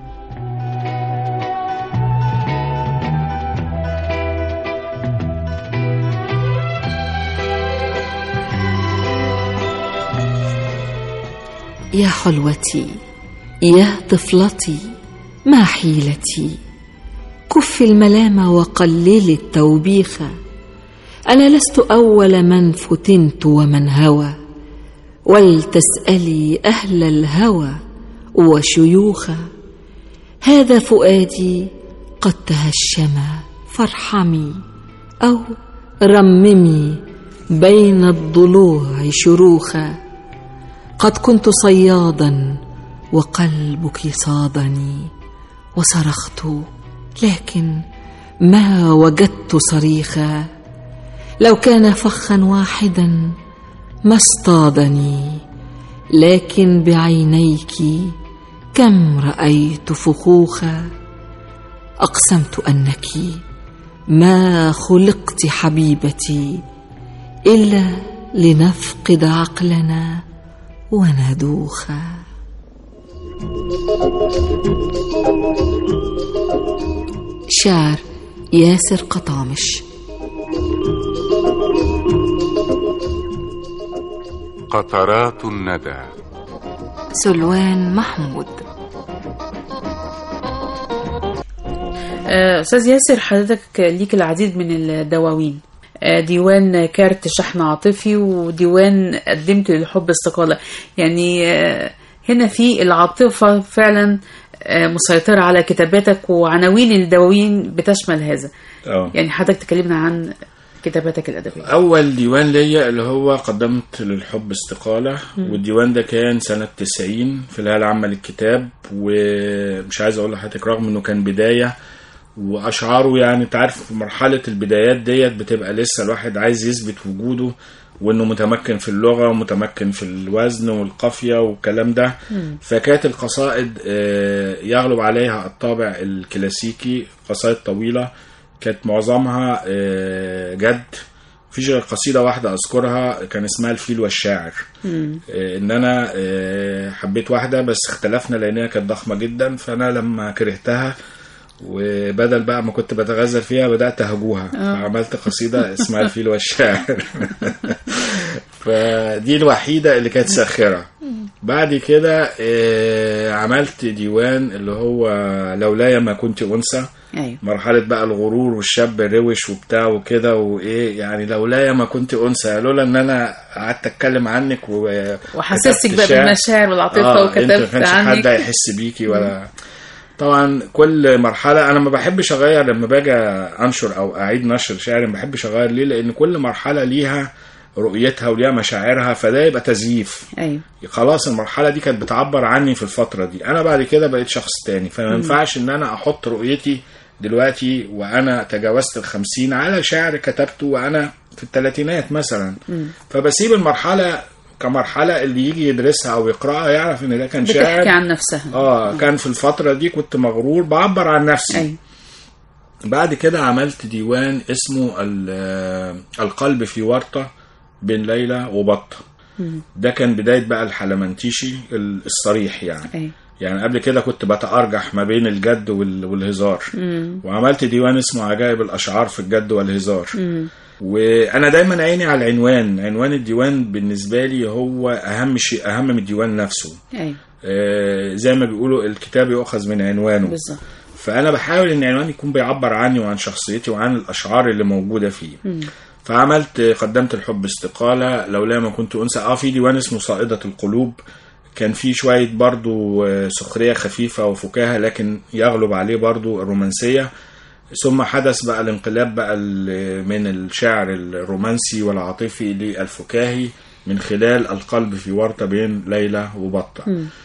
يا حلوتي يا طفلتي ما حيلتي كف الملام وقللي التوبيخ انا لست اول من فتنت ومن هوى ولتسالي اهل الهوى وشيوخ هذا فؤادي قد تهشما فارحمي او رممي بين الضلوع شروخا قد كنت صيادا وقلبك صادني وصرخت لكن ما وجدت صريخا لو كان فخا واحدا ما اصطادني لكن بعينيك كم رايت فخوخا اقسمت انك ما خلقت حبيبتي الا لنفقد عقلنا وندوخا شعر ياسر قطامش قطرات الندى سلوان محمود آه، أستاذ ياسر حضرتك ليك العديد من الدواوين آه، ديوان كارت شحن عاطفي وديوان قدمت للحب استقالة يعني آه، هنا في العاطفة فعلا آه، مسيطرة على كتاباتك وعناوين الدواوين بتشمل هذا اه يعني حضرتك تكلمنا عن كتاباتك الأدبية اول ديوان ليا اللي هو قدمت للحب استقالة مم. والديوان ده كان سنة 90 في الهيئة العامة للكتاب ومش عايز اقول لحضرتك رغم انه كان بداية واشعاره يعني انت عارف في مرحلة البدايات ديت بتبقى لسه الواحد عايز يثبت وجوده وانه متمكن في اللغة ومتمكن في الوزن والقافية والكلام ده فكانت القصائد آه، يغلب عليها الطابع الكلاسيكي قصائد طويلة كانت معظمها آه، جد مفيش غير قصيدة واحدة أذكرها كان اسمها الفيل والشاعر مم. آه، إن أنا آه، حبيت واحدة بس اختلفنا لأنها كانت ضخمة جدا فأنا لما كرهتها وبدل بقى ما كنت بتغزل فيها بدأت أهجوها آه. فعملت قصيدة اسمها الفيل والشاعر فدي الوحيدة اللي كانت ساخرة بعد كده آه، عملت ديوان اللي هو لولاي ما كنت أنثى أيوة مرحلة بقى الغرور والشاب الروش وبتاع وكده وإيه يعني لولاي ما كنت أنثى لولا إن أنا قعدت أتكلم عنك و وحسستك كتبت بقى شعر. بالمشاعر والعاطفة آه انت ما وكتبت كانش حد عنك هيحس بيكي ولا طبعا كل مرحلة أنا ما بحبش أغير لما باجي أنشر أو أعيد نشر شعري ما بحبش أغير ليه لأن كل مرحلة ليها رؤيتها وليها مشاعرها فده يبقى تزييف أيوة خلاص المرحلة دي كانت بتعبر عني في الفترة دي أنا بعد كده بقيت شخص تاني فما مم. ينفعش إن أنا أحط رؤيتي دلوقتي وأنا تجاوزت الخمسين على شعر كتبته وأنا في الثلاثينات مثلا مم. فبسيب المرحلة كمرحلة اللي يجي يدرسها أو يقرأها يعرف إن ده كان شاعر بتحكي عن نفسها اه كان في الفترة دي كنت مغرور بعبر عن نفسي أيوة بعد كده عملت ديوان اسمه ال- القلب في ورطة بين ليلى وبطة مم. ده كان بداية بقى الحلمنتيشي الصريح يعني أيوة يعني قبل كده كنت بتأرجح ما بين الجد وال- والهزار مم. وعملت ديوان اسمه عجائب الأشعار في الجد والهزار مم. وانا دايما عيني على العنوان عنوان الديوان بالنسبه لي هو اهم شيء اهم من الديوان نفسه أيوة آه، زي ما بيقولوا الكتاب يؤخذ من عنوانه بالظبط فانا بحاول ان عنواني يكون بيعبر عني وعن شخصيتي وعن الاشعار اللي موجوده فيه مم. فعملت قدمت الحب استقاله لولا ما كنت انثى اه في ديوان اسمه صائده القلوب كان في شويه برضو آه، سخريه خفيفه وفكاهه لكن يغلب عليه برضو الرومانسيه ثم حدث بقى الانقلاب بقى ال- من الشعر الرومانسي والعاطفي للفكاهي من خلال القلب في ورطه بين ليلى وبطه مم.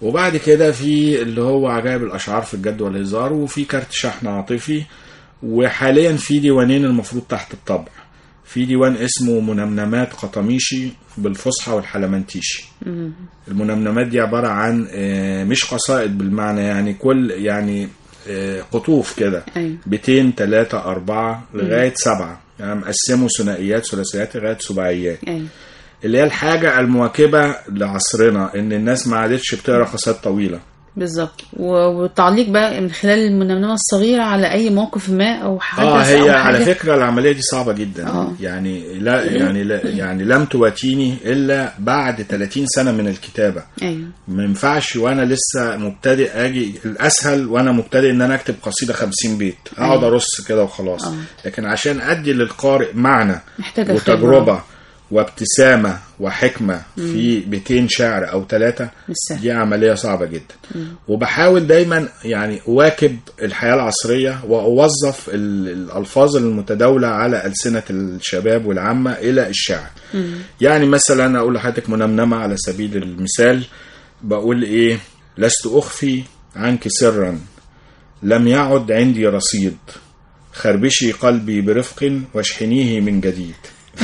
وبعد كده في اللي هو عجائب الاشعار في الجد والهزار وفي كارت شحن عاطفي وحاليا في ديوانين المفروض تحت الطبع في ديوان اسمه منمنمات قطميشي بالفصحى والحلمنتيشي المنمنمات دي عبارة عن آه، مش قصائد بالمعنى يعني كل يعني آه، قطوف كده أيوة. بيتين ثلاثة أربعة لغاية سبعة يعني مقسموا ثنائيات ثلاثيات لغاية سباعيات أيوة. اللي هي الحاجة المواكبة لعصرنا إن الناس ما عادتش بتقرا قصائد طويلة بالظبط و- والتعليق بقى من خلال المنمنمة الصغيرة على أي موقف ما أو حدث اه هي أو على حاجة. فكره العمليه دي صعبه جدا آه. يعني لا يعني لا يعني لم تواتيني الا بعد 30 سنه من الكتابه أيوة ما ينفعش وانا لسه مبتدئ اجي الاسهل وانا مبتدئ ان انا اكتب قصيده 50 بيت اقعد أيوة. ارص كده وخلاص آه. لكن عشان ادي للقارئ معنى محتاجة وتجربه وابتسامه وحكمه في بيتين شعر او ثلاثه مش سهل. دي عمليه صعبه جدا وبحاول دايما يعني اواكب الحياه العصريه واوظف ال- الالفاظ المتداوله على السنه الشباب والعامه الى الشعر يعني مثلا اقول لحضرتك منمنمه على سبيل المثال بقول ايه لست اخفي عنك سرا لم يعد عندي رصيد خربشي قلبي برفق واشحنيه من جديد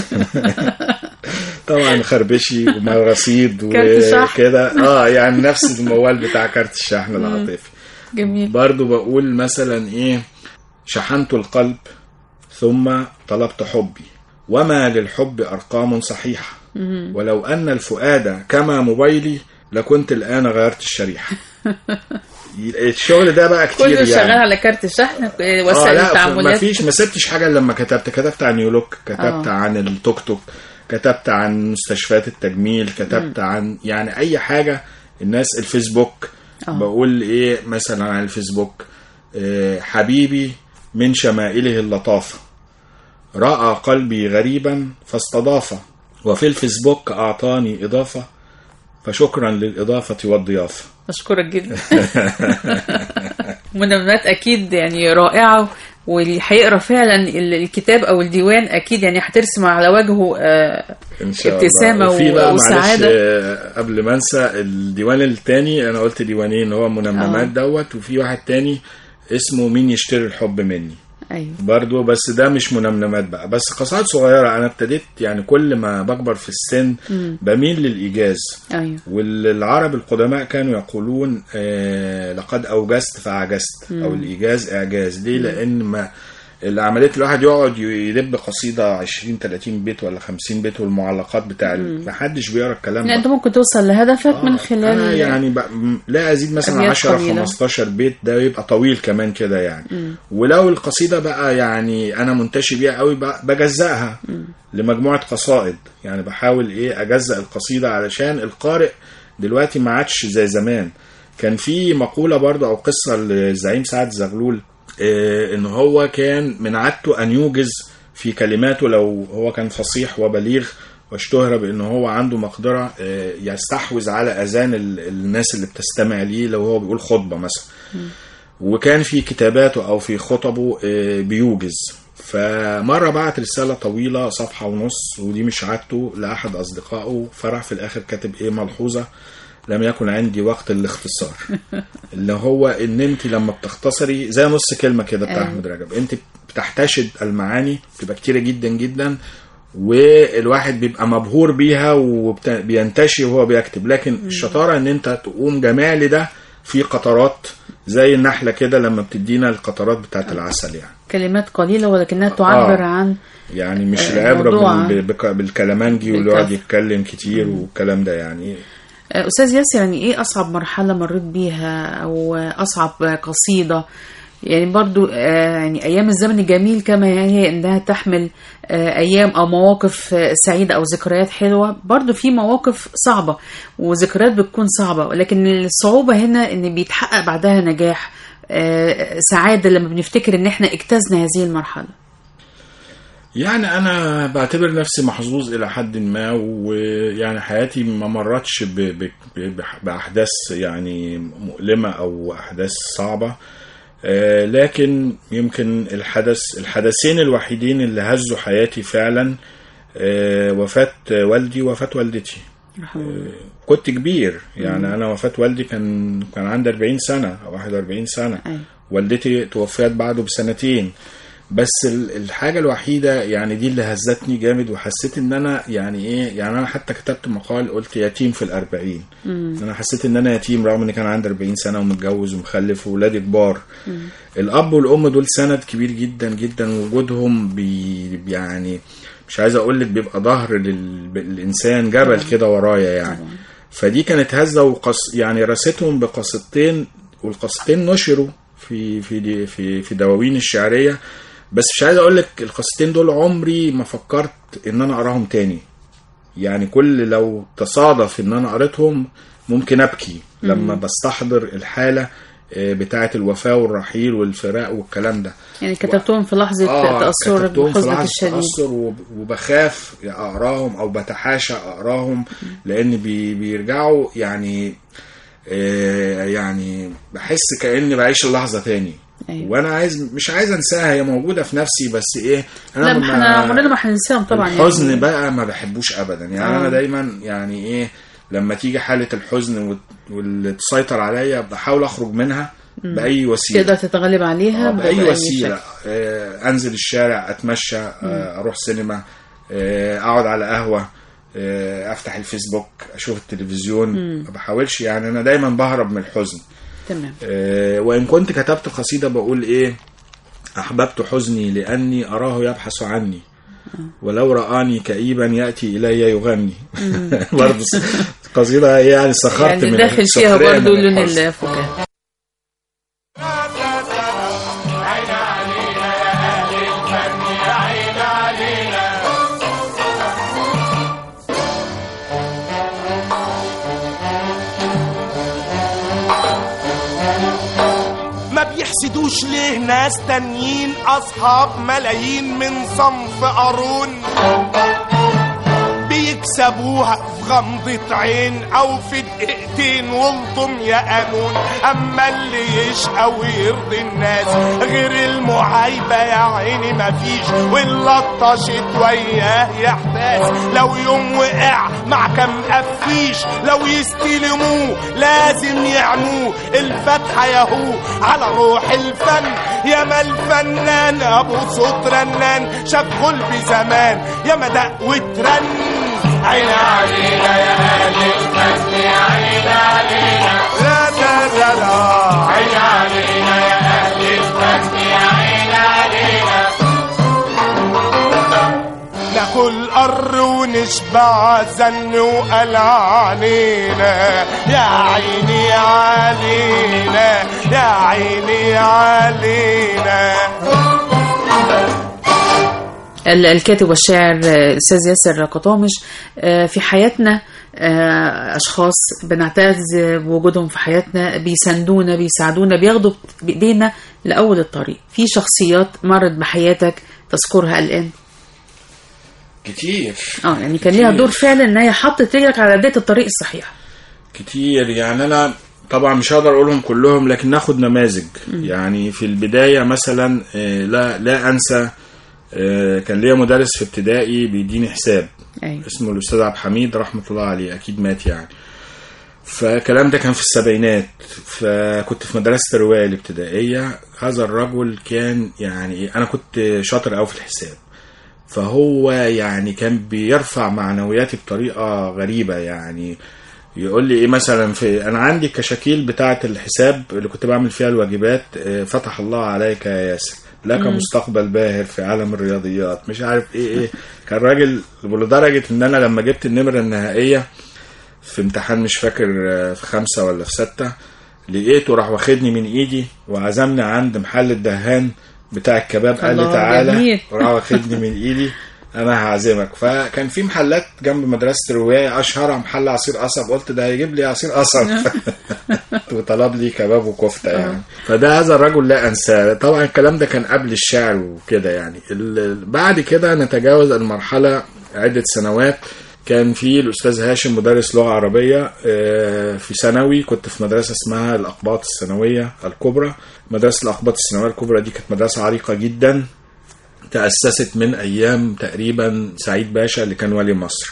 طبعا خربشي وما رصيد كارت شحن. وكده اه يعني نفس الموال بتاع كارت الشحن العاطفي جميل برضو بقول مثلا ايه شحنت القلب ثم طلبت حبي وما للحب ارقام صحيحه ولو ان الفؤاد كما موبايلي لكنت الان غيرت الشريحه الشغل ده بقى كتير كله يعني شغال على كارت الشحن اه وسائل لا ما التعاملات فيش ما سبتش حاجه إلا لما كتبت كتبت عن يولوك كتبت آه. عن التوك توك كتبت عن مستشفيات التجميل كتبت عن يعني اي حاجه الناس الفيسبوك آه. بقول ايه مثلا على الفيسبوك آه، حبيبي من شمائله اللطافه راى قلبي غريبا فاستضاف وفي الفيسبوك اعطاني اضافه فشكرا للاضافه والضيافه أشكرك جدا منمنات أكيد يعني رائعة واللي هيقرا فعلا ال- الكتاب أو الديوان أكيد يعني هترسم على وجهه آه، ان شاء ابتسامة الله وفي و- بقى وسعادة. معلش آه، قبل ما انسى الديوان التاني انا قلت ديوانين هو منمنمات آه. دوت وفي واحد تاني اسمه مين يشتري الحب مني أيوه برضو بس ده مش منمنمات بقى بس قصائد صغيرة أنا ابتديت يعني كل ما بكبر في السن بميل للإيجاز أيوه والعرب القدماء كانوا يقولون آه لقد أوجزت فأعجزت أو الإيجاز إعجاز ليه لأن ما العملية الواحد يقعد يدب قصيدة 20 30 بيت ولا 50 بيت والمعلقات بتاع ال- محدش بيقرا الكلام لا ده أنت ممكن توصل لهدفك من خلال أنا يعني ب... م- لا ازيد مثلا أبيات 10 طويلة. 15 بيت ده يبقى طويل كمان كده يعني ولو القصيده بقى يعني انا منتشي بيها قوي ب- بجزأها لمجموعه قصائد يعني بحاول ايه اجزأ القصيده علشان القارئ دلوقتي ما عادش زي زمان كان في مقوله برضو او قصه للزعيم سعد زغلول آه، ان هو كان من عادته ان يوجز في كلماته لو هو كان فصيح وبليغ واشتهر بان هو عنده مقدره آه، يستحوذ على اذان ال- الناس اللي بتستمع ليه لو هو بيقول خطبه مثلا وكان في كتاباته او في خطبه آه، بيوجز فمره بعت رساله طويله صفحه ونص ودي مش عادته لاحد اصدقائه فراح في الاخر كاتب ايه ملحوظه لم يكن عندي وقت للاختصار اللي هو ان انت لما بتختصري زي نص كلمه كده بتاع أيوة. احمد رجب انت بتحتشد المعاني بتبقى كتيره جدا جدا والواحد بيبقى مبهور بيها وبينتشي وهو بيكتب لكن الشطاره ان انت تقوم جامع لي ده في قطرات زي النحله كده لما بتدينا القطرات بتاعت العسل يعني كلمات قليلة ولكنها تعبر آه. عن يعني مش آه، العبره موضوع. بال- بك- بالكلامانجي واللي بالكف. يقعد يتكلم كتير والكلام ده يعني آه، أستاذ ياسر يعني إيه أصعب مرحلة مريت بيها أو آه، أصعب آه، قصيدة يعني برضو آه، يعني أيام الزمن الجميل كما هي إنها تحمل آه، أيام أو مواقف آه، سعيدة أو ذكريات حلوة برضو في مواقف صعبة وذكريات بتكون صعبة ولكن الصعوبة هنا إن بيتحقق بعدها نجاح آه، سعادة لما بنفتكر إن إحنا اجتزنا هذه المرحلة يعني انا بعتبر نفسي محظوظ الى حد ما ويعني حياتي ما مرتش ب- ب- ب- باحداث يعني مؤلمه او احداث صعبه آه، لكن يمكن الحدث الحدثين الوحيدين اللي هزوا حياتي فعلا آه، وفاة والدي ووفاة والدتي كنت كبير يعني انا وفاه والدي كان كان عندي 40 سنه او 41 سنه أيوة. والدتي توفيت بعده بسنتين بس ال- الحاجة الوحيدة يعني دي اللي هزتني جامد وحسيت ان انا يعني ايه يعني انا حتى كتبت مقال قلت يتيم في الاربعين انا حسيت ان انا يتيم رغم ان كان عندي 40 سنة ومتجوز ومخلف وولادي كبار الاب والام دول سند كبير جدا جدا وجودهم بي يعني مش عايز اقول لك بيبقى ظهر لل- للانسان جبل كده ورايا يعني فدي كانت هزه وقص يعني رستهم بقصتين والقصتين نشروا في في دي في في دواوين الشعريه بس مش عايز اقول لك القصتين دول عمري ما فكرت ان انا اقراهم تاني يعني كل لو تصادف ان انا قريتهم ممكن ابكي لما بستحضر الحاله آه، بتاعه الوفاه والرحيل والفراق والكلام ده يعني كتبتهم في لحظة تأثرك كتبتهم في بحزنك لحظة الشديد تأثر وب- وبخاف أقراهم أو بتحاشى أقراهم لأن بي بيرجعوا يعني آه، يعني بحس كأني بعيش اللحظة تاني أيوة. وانا عايز مش عايز انساها هي موجوده في نفسي بس ايه لا ما احنا عمرنا ما هننساهم طبعا الحزن يعني. بقى ما بحبوش ابدا يعني آه. انا دايما يعني ايه لما تيجي حاله الحزن وت- واللي تسيطر عليا بحاول اخرج منها مم. باي وسيله تقدر تتغلب عليها آه، بأي باي وسيله شكل. آه، انزل الشارع اتمشى آه، اروح سينما آه، اقعد على قهوه آه، افتح الفيسبوك اشوف التلفزيون مم. ما بحاولش يعني انا دايما بهرب من الحزن تمام آه، وإن كنت كتبت قصيدة بقول إيه أحببت حزني لأني أراه يبحث عني ولو رآني كئيبا يأتي إلي يغني مم. برضه قصيدة يعني سخرت يعني من داخل فيها السخرية برضه من لون الحزن. الفكاهة ما بيحسدوش ليه ناس تانيين اصحاب ملايين من صنف قارون بيكسبوها في غمضة عين او في دقيقتين والطم يا قانون اما اللي يشقى ويرضي الناس غير المعايبة يا عيني مفيش واللي طشت وياه يحتاس لو يوم وقع مع كم قفيش لو يستلموه لازم يعموه الفتحة ياهو على روح الفن يا ما الفنان ابو صوت رنان شاف غلب زمان يا ما دق وترن عين علينا يا اهل الفن يا عين علينا لا لا لا لا عين علينا يا اهل الفن يا عين علينا ناكل قر ونشبع زن وقلع علينا يا عيني علينا يا عيني علينا ال- الكاتب والشاعر آه، الأستاذ ياسر قطامش آه، في حياتنا آه، أشخاص بنعتز بوجودهم في حياتنا بيساندونا بيساعدونا بياخدوا بإيدينا لأول الطريق في شخصيات مرت بحياتك تذكرها الآن كتير اه يعني كان ليها دور فعلا ان هي حطت رجلك على بدايه الطريق الصحيح كتير يعني انا طبعا مش هقدر اقولهم كلهم لكن ناخد نماذج يعني في البدايه مثلا آه، لا لا انسى آه، كان ليا مدرس في ابتدائي بيديني حساب أيوة. اسمه الاستاذ عبد الحميد رحمه الله عليه اكيد مات يعني فالكلام ده كان في السبعينات فكنت في مدرسة الرواية الابتدائية هذا الرجل كان يعني أنا كنت شاطر أوي في الحساب فهو يعني كان بيرفع معنوياتي بطريقة غريبة يعني يقول لي ايه مثلا في انا عندي كشاكيل بتاعه الحساب اللي كنت بعمل فيها الواجبات آه، فتح الله عليك يا ياسر لك مم. مستقبل باهر في عالم الرياضيات مش عارف ايه ايه كان راجل لدرجه ان انا لما جبت النمره النهائيه في امتحان مش فاكر آه، في خمسة ولا في ستة لقيته راح واخدني من ايدي وعزمني عند محل الدهان بتاع الكباب قال لي الله، تعالى جميل. وراح واخدني من ايدي انا هعزمك فكان في محلات جنب مدرسه الروايه اشهرها محل عصير قصب قلت ده هيجيب لي عصير قصب وطلب لي كباب وكفته يعني فده هذا الرجل لا انساه طبعا الكلام ده كان قبل الشعر وكده يعني ال- بعد كده نتجاوز المرحله عده سنوات كان في الاستاذ هاشم مدرس لغه عربيه آه، في ثانوي كنت في مدرسه اسمها الاقباط الثانويه الكبرى مدرسه الاقباط الثانويه الكبرى دي كانت مدرسه عريقه جدا تأسست من أيام تقريبا سعيد باشا اللي كان والي مصر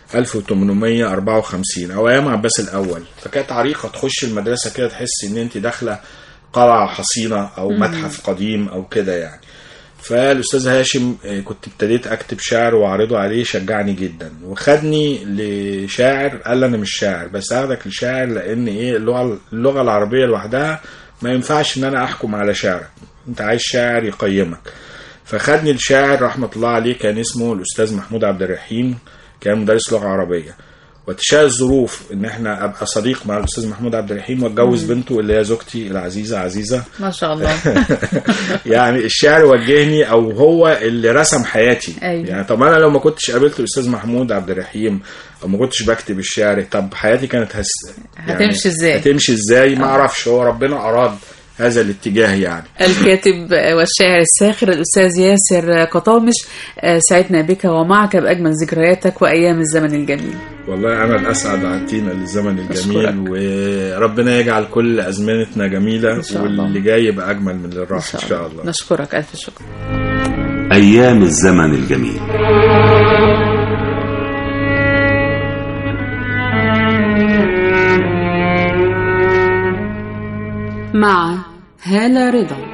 1854 او ايام عباس الاول فكانت عريقه تخش المدرسه كده تحس ان انت داخله قلعه حصينه او مم. متحف قديم او كده يعني فالاستاذ هاشم آه، كنت ابتديت اكتب شعر واعرضه عليه شجعني جدا وخدني لشاعر قال لي انا مش شاعر بس هاخدك لشاعر لان ايه اللغه اللغه العربيه لوحدها ما ينفعش ان انا احكم على شعرك انت عايز شاعر يقيمك فخدني الشاعر رحمه الله عليه كان اسمه الاستاذ محمود عبد الرحيم كان مدرس لغه عربيه وتشاء الظروف ان احنا ابقى صديق مع الاستاذ محمود عبد الرحيم واتجوز مم. بنته اللي هي زوجتي العزيزه عزيزه ما شاء الله يعني الشعر وجهني او هو اللي رسم حياتي أيوة. يعني طب انا لو ما كنتش قابلت الاستاذ محمود عبد الرحيم او ما كنتش بكتب الشعر طب حياتي كانت هس هتمشي إزاي؟ هتمشي ازاي ما اعرفش هو ربنا اراد هذا الاتجاه يعني الكاتب والشاعر الساخر الأستاذ ياسر قطامش آه، سعدنا بك ومعك بأجمل ذكرياتك وأيام الزمن الجميل والله انا الاسعد عتينا للزمن الجميل أشكرك. وربنا يجعل كل ازمنتنا جميله إن شاء الله. واللي جاي يبقى اجمل من اللي راح ان شاء الله نشكرك ألف شكر أيام الزمن الجميل مع هالة رضا